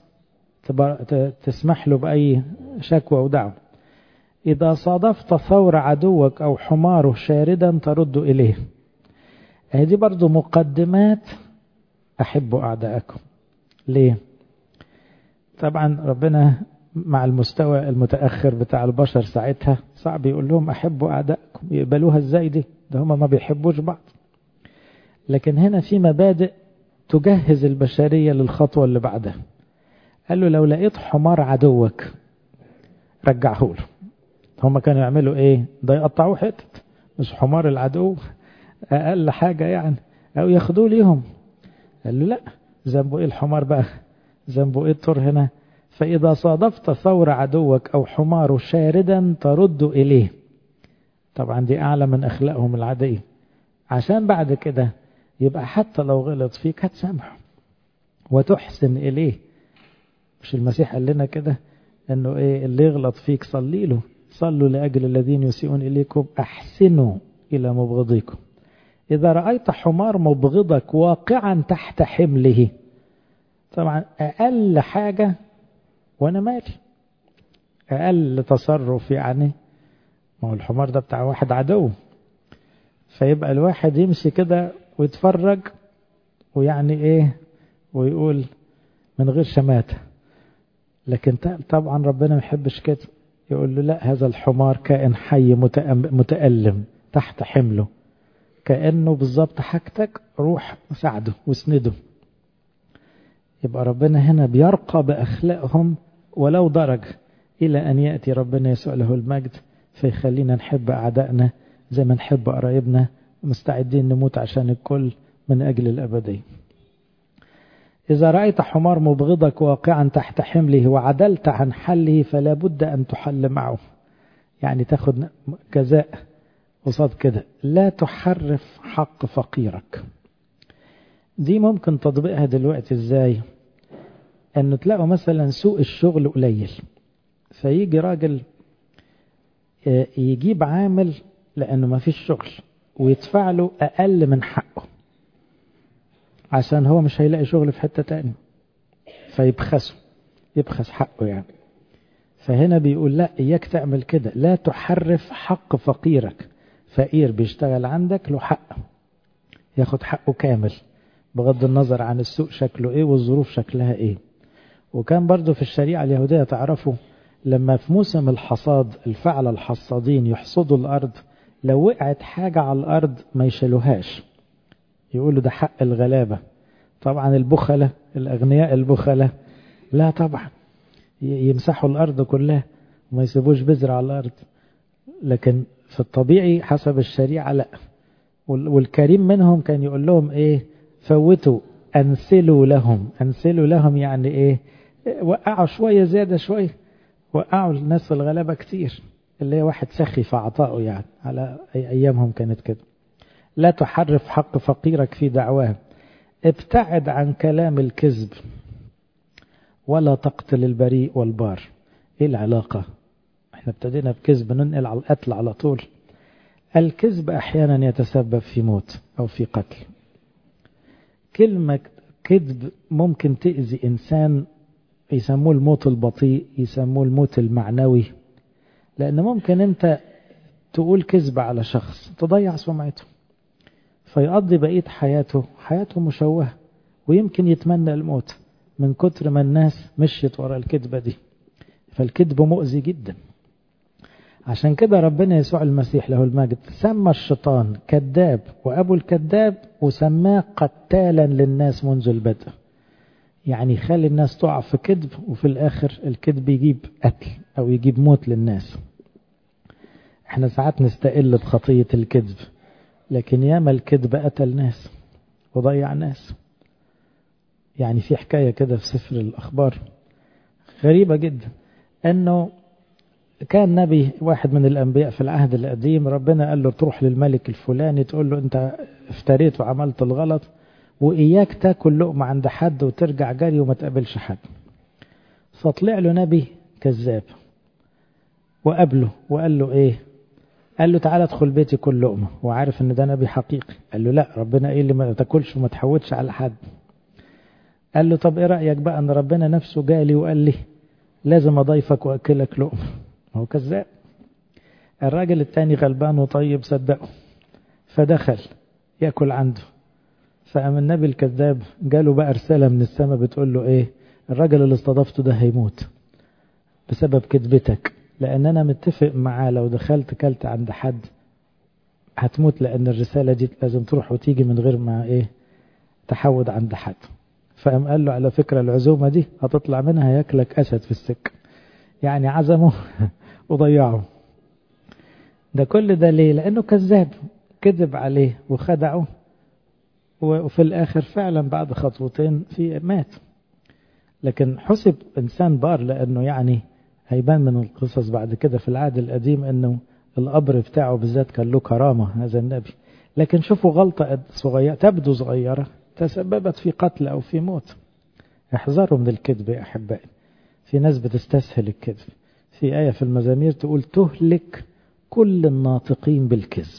تسمح له بأي شكوى ودعوة إذا صادفت ثور عدوك أو حماره شاردا ترد إليه هذه برضو مقدمات أحب أعداءكم ليه طبعا ربنا مع المستوى المتأخر بتاع البشر ساعتها صعب يقول لهم أحبوا أعدائكم يقبلوها إزاي دي ده هم ما بيحبوش بعض لكن هنا في مبادئ تجهز البشرية للخطوة اللي بعدها قال له لو لقيت حمار عدوك رجعه له هم كانوا يعملوا ايه ده يقطعوه حتت مش حمار العدو اقل حاجة يعني او ياخدوه ليهم قال له لا ذنبه ايه الحمار بقى ذنبه ايه الطور هنا فإذا صادفت ثور عدوك أو حمار شاردا ترد إليه طبعا دي أعلى من أخلاقهم العادية عشان بعد كده يبقى حتى لو غلط فيك هتسامحه وتحسن إليه مش المسيح قال لنا كده انه ايه اللي يغلط فيك صلي له صلوا لأجل الذين يسيئون إليكم أحسنوا إلى مبغضيكم إذا رأيت حمار مبغضك واقعا تحت حمله طبعا أقل حاجة وأنا مالي أقل تصرف يعني ما هو الحمار ده بتاع واحد عدو فيبقى الواحد يمشي كده ويتفرج ويعني ايه ويقول من غير شماتة لكن طبعا ربنا ما يحبش كده يقول له لا هذا الحمار كائن حي متألم تحت حمله كأنه بالظبط حاجتك روح ساعده واسنده يبقى ربنا هنا بيرقى بأخلاقهم ولو درجة إلى أن يأتي ربنا يسوع له المجد فيخلينا نحب أعدائنا زي ما نحب قرايبنا ومستعدين نموت عشان الكل من أجل الأبدية إذا رأيت حمار مبغضك واقعا تحت حمله وعدلت عن حله فلا بد أن تحل معه يعني تاخد جزاء قصاد كده لا تحرف حق فقيرك دي ممكن تطبيقها دلوقتي ازاي انه تلاقوا مثلا سوق الشغل قليل فيجي راجل يجيب عامل لانه ما فيش شغل ويدفع له اقل من حقه عشان هو مش هيلاقي شغل في حتة تاني فيبخسه يبخس حقه يعني فهنا بيقول لا إياك تعمل كده لا تحرف حق فقيرك فقير بيشتغل عندك له حق ياخد حقه كامل بغض النظر عن السوق شكله ايه والظروف شكلها ايه وكان برضو في الشريعة اليهودية تعرفوا لما في موسم الحصاد الفعل الحصادين يحصدوا الأرض لو وقعت حاجة على الأرض ما يشيلوهاش يقولوا ده حق الغلابة طبعا البخلة الأغنياء البخلة لا طبعا يمسحوا الأرض كلها وما يسيبوش بذر على الأرض لكن في الطبيعي حسب الشريعة لا والكريم منهم كان يقول لهم ايه فوتوا أنسلوا لهم أنسلوا لهم يعني ايه وقعوا شوية زيادة شوية وقعوا الناس الغلابة كتير اللي هي واحد سخي في عطائه يعني على أي أيامهم كانت كده لا تحرف حق فقيرك في دعواه ابتعد عن كلام الكذب ولا تقتل البريء والبار ايه العلاقة احنا ابتدينا بكذب ننقل على القتل على طول الكذب احيانا يتسبب في موت او في قتل كلمة كذب ممكن تأذي انسان يسموه الموت البطيء يسموه الموت المعنوي لان ممكن انت تقول كذب على شخص تضيع سمعته فيقضي بقية حياته حياته مشوهة ويمكن يتمنى الموت من كتر ما الناس مشيت ورا الكذبة دي فالكذب مؤذي جدا عشان كده ربنا يسوع المسيح له المجد سمى الشيطان كذاب وأبو الكذاب وسماه قتالا للناس منذ البدء يعني يخلي الناس تقع في كذب وفي الآخر الكذب يجيب قتل أو يجيب موت للناس احنا ساعات نستقل بخطية الكذب لكن ياما الكذب قتل ناس وضيع ناس يعني في حكاية كده في سفر الأخبار غريبة جدا أنه كان نبي واحد من الأنبياء في العهد القديم ربنا قال له تروح للملك الفلاني تقول له أنت افتريت وعملت الغلط وإياك تاكل لقمة عند حد وترجع جري وما تقابلش حد فطلع له نبي كذاب وقابله وقال له إيه قال له تعالى ادخل بيتي كل لقمة وعارف ان ده نبي حقيقي قال له لا ربنا ايه اللي ما تاكلش وما تحودش على حد قال له طب ايه رأيك بقى ان ربنا نفسه جالي وقال لي لازم اضيفك واكلك لقمة هو كذاب الراجل التاني غلبان وطيب صدقه فدخل ياكل عنده فقام النبي الكذاب جاله بقى رسالة من السماء بتقول له ايه الراجل اللي استضفته ده هيموت بسبب كذبتك لان انا متفق معاه لو دخلت كلت عند حد هتموت لان الرسالة دي لازم تروح وتيجي من غير ما ايه تحود عند حد فقام قال له على فكرة العزومة دي هتطلع منها ياكلك أسد في السكة يعني عزمه وضيعه ده كل ده ليه لأنه كذاب كذب عليه وخدعه وفي الآخر فعلا بعد خطوتين في مات لكن حسب إنسان بار لأنه يعني هيبان من القصص بعد كده في العهد القديم أنه القبر بتاعه بالذات كان له كرامة هذا النبي لكن شوفوا غلطة صغيرة تبدو صغيرة تسببت في قتل أو في موت احذروا من الكذب يا أحبائي في ناس بتستسهل الكذب في آية في المزامير تقول تهلك كل الناطقين بالكذب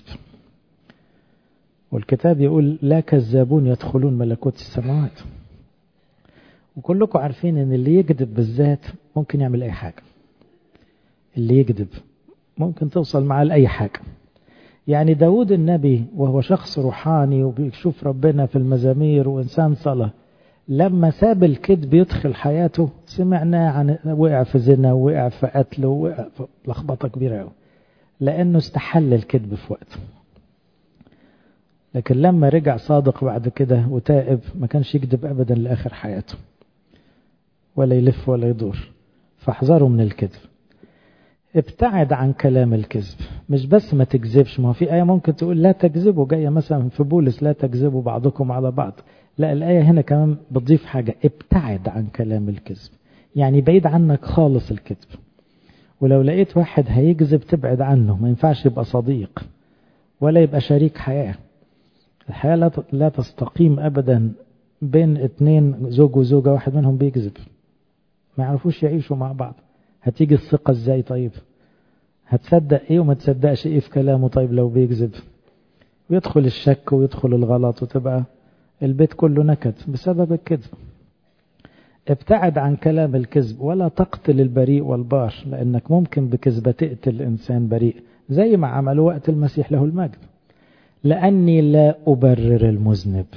والكتاب يقول لا كذابون يدخلون ملكوت السماوات وكلكم عارفين ان اللي يكذب بالذات ممكن يعمل اي حاجة اللي يكذب ممكن توصل معاه لأي حاجة يعني داود النبي وهو شخص روحاني وبيشوف ربنا في المزامير وإنسان صلاة لما ساب الكذب يدخل حياته سمعناه عن وقع في زنا ووقع في قتل ووقع في لخبطة كبيرة قوي لأنه استحل الكذب في وقته لكن لما رجع صادق بعد كده وتائب ما كانش يكذب أبدا لآخر حياته ولا يلف ولا يدور فاحذروا من الكذب ابتعد عن كلام الكذب مش بس ما تكذبش ما هو في آية ممكن تقول لا تكذبوا جاية مثلا في بولس لا تكذبوا بعضكم على بعض لا الآية هنا كمان بتضيف حاجة ابتعد عن كلام الكذب يعني بعيد عنك خالص الكذب ولو لقيت واحد هيكذب تبعد عنه ما ينفعش يبقى صديق ولا يبقى شريك حياة الحياة لا تستقيم أبدا بين اتنين زوج وزوجة واحد منهم بيكذب ما يعرفوش يعيشوا مع بعض هتيجي الثقة ازاي طيب هتصدق ايه وما تصدقش ايه في كلامه طيب لو بيكذب ويدخل الشك ويدخل الغلط وتبقى البيت كله نكد بسبب الكذب ابتعد عن كلام الكذب ولا تقتل البريء والبار لأنك ممكن بكذبة تقتل إنسان بريء زي ما عملوا وقت المسيح له المجد لأني لا أبرر المذنب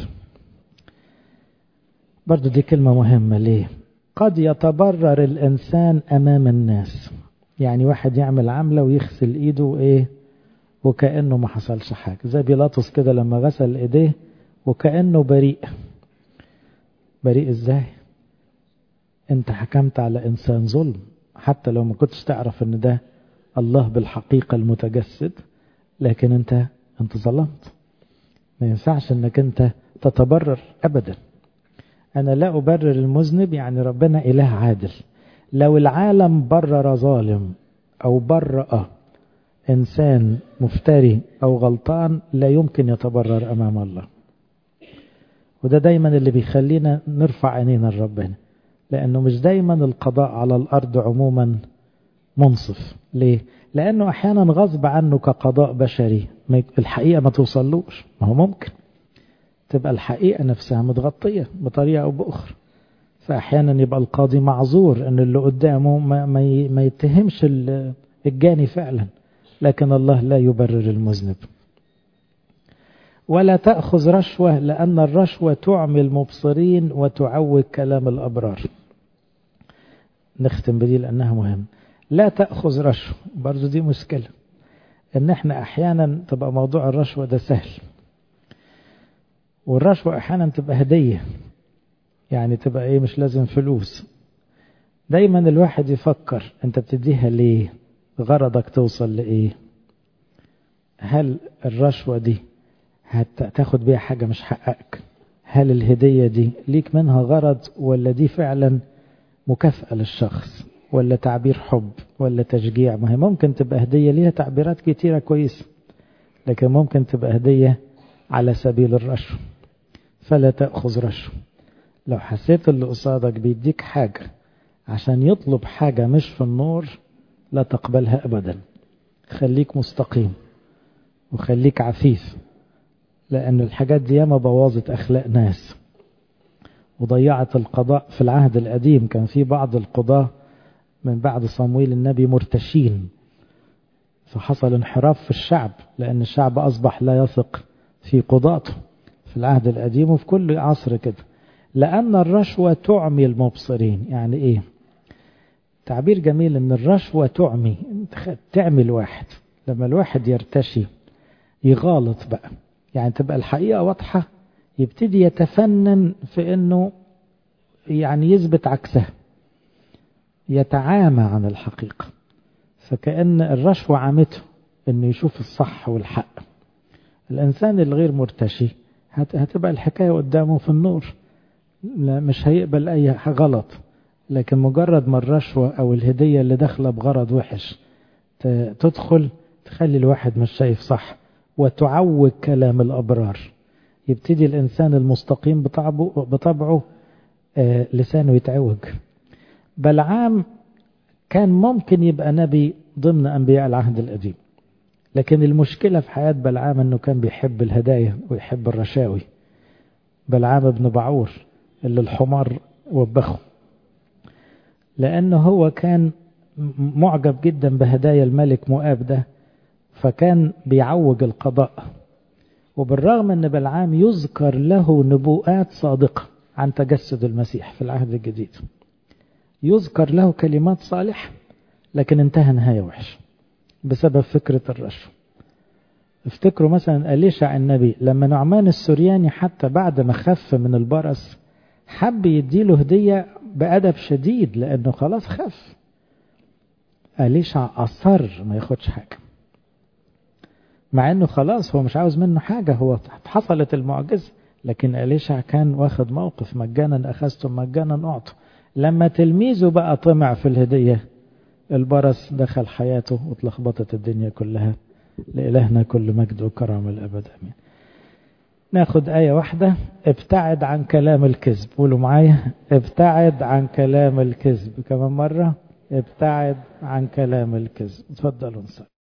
برضو دي كلمة مهمة ليه قد يتبرر الإنسان أمام الناس يعني واحد يعمل عملة ويغسل إيده وإيه وكأنه ما حصلش حاجة زي بيلاطس كده لما غسل إيديه وكأنه بريء بريء إزاي أنت حكمت على إنسان ظلم حتى لو ما كنتش تعرف أن ده الله بالحقيقة المتجسد لكن أنت أنت ظلمت ما ينفعش أنك أنت تتبرر أبدا أنا لا أبرر المذنب يعني ربنا إله عادل لو العالم برر ظالم أو برأ إنسان مفتري أو غلطان لا يمكن يتبرر أمام الله وده دايما اللي بيخلينا نرفع عينينا لربنا لأنه مش دايما القضاء على الأرض عموما منصف ليه؟ لأنه أحيانا غصب عنه كقضاء بشري الحقيقة ما توصلوش ما هو ممكن تبقى الحقيقة نفسها متغطية بطريقة أو بأخرى فأحيانا يبقى القاضي معذور أن اللي قدامه ما, ما, ما يتهمش الجاني فعلا لكن الله لا يبرر المذنب ولا تأخذ رشوة لأن الرشوة تعمي المبصرين وتعوج كلام الأبرار نختم بدي لأنها مهم لا تأخذ رشوة برضو دي مشكلة ان احنا احيانا تبقى موضوع الرشوة ده سهل والرشوة احيانا تبقى هدية يعني تبقى ايه مش لازم فلوس دايما الواحد يفكر انت بتديها ليه غرضك توصل لايه هل الرشوة دي هتاخد بيها حاجة مش حقك هل الهدية دي ليك منها غرض ولا دي فعلا مكافأة للشخص ولا تعبير حب ولا تشجيع ما هي ممكن تبقى هدية ليها تعبيرات كتيرة كويسة لكن ممكن تبقى هدية على سبيل الرشوة فلا تأخذ رشوة لو حسيت اللي قصادك بيديك حاجة عشان يطلب حاجة مش في النور لا تقبلها أبدا خليك مستقيم وخليك عفيف لأن الحاجات دي ياما بوظت أخلاق ناس وضيعت القضاء في العهد القديم كان في بعض القضاة من بعد صمويل النبي مرتشين فحصل انحراف في الشعب لأن الشعب أصبح لا يثق في قضاته في العهد القديم وفي كل عصر كده لأن الرشوة تعمي المبصرين يعني إيه تعبير جميل أن الرشوة تعمي تعمي الواحد لما الواحد يرتشي يغالط بقى يعني تبقى الحقيقة واضحة يبتدي يتفنن في أنه يعني يثبت عكسها يتعامى عن الحقيقة فكأن الرشوة عامته أنه يشوف الصح والحق الإنسان الغير مرتشي هتبقى الحكاية قدامه في النور لا مش هيقبل أي غلط لكن مجرد ما الرشوة أو الهدية اللي داخلة بغرض وحش تدخل تخلي الواحد مش شايف صح وتعوج كلام الأبرار يبتدي الإنسان المستقيم بطبعه, بطبعه آه لسانه يتعوج بلعام كان ممكن يبقى نبي ضمن أنبياء العهد القديم لكن المشكلة في حياة بلعام أنه كان بيحب الهدايا ويحب الرشاوي بلعام بن بعور اللي الحمار وبخه لأنه هو كان معجب جدا بهدايا الملك مؤاب ده فكان بيعوج القضاء وبالرغم أن بلعام يذكر له نبوءات صادقة عن تجسد المسيح في العهد الجديد يذكر له كلمات صالحة لكن انتهى نهاية وحشة بسبب فكرة الرشوة افتكروا مثلا أليشع النبي لما نعمان السورياني حتى بعد ما خف من البرص حب يديله هدية بأدب شديد لأنه خلاص خف أليشع أصر ما ياخدش حاجة مع أنه خلاص هو مش عاوز منه حاجة هو حصلت المعجزة لكن أليشع كان واخد موقف مجانا أخذتم مجانا أعطوا لما تلميذه بقى طمع في الهدية البرص دخل حياته واتلخبطت الدنيا كلها لإلهنا كل مجد وكرم الأبد أمين ناخد آية واحدة ابتعد عن كلام الكذب قولوا معايا ابتعد عن كلام الكذب كمان مرة ابتعد عن كلام الكذب اتفضلوا نصلي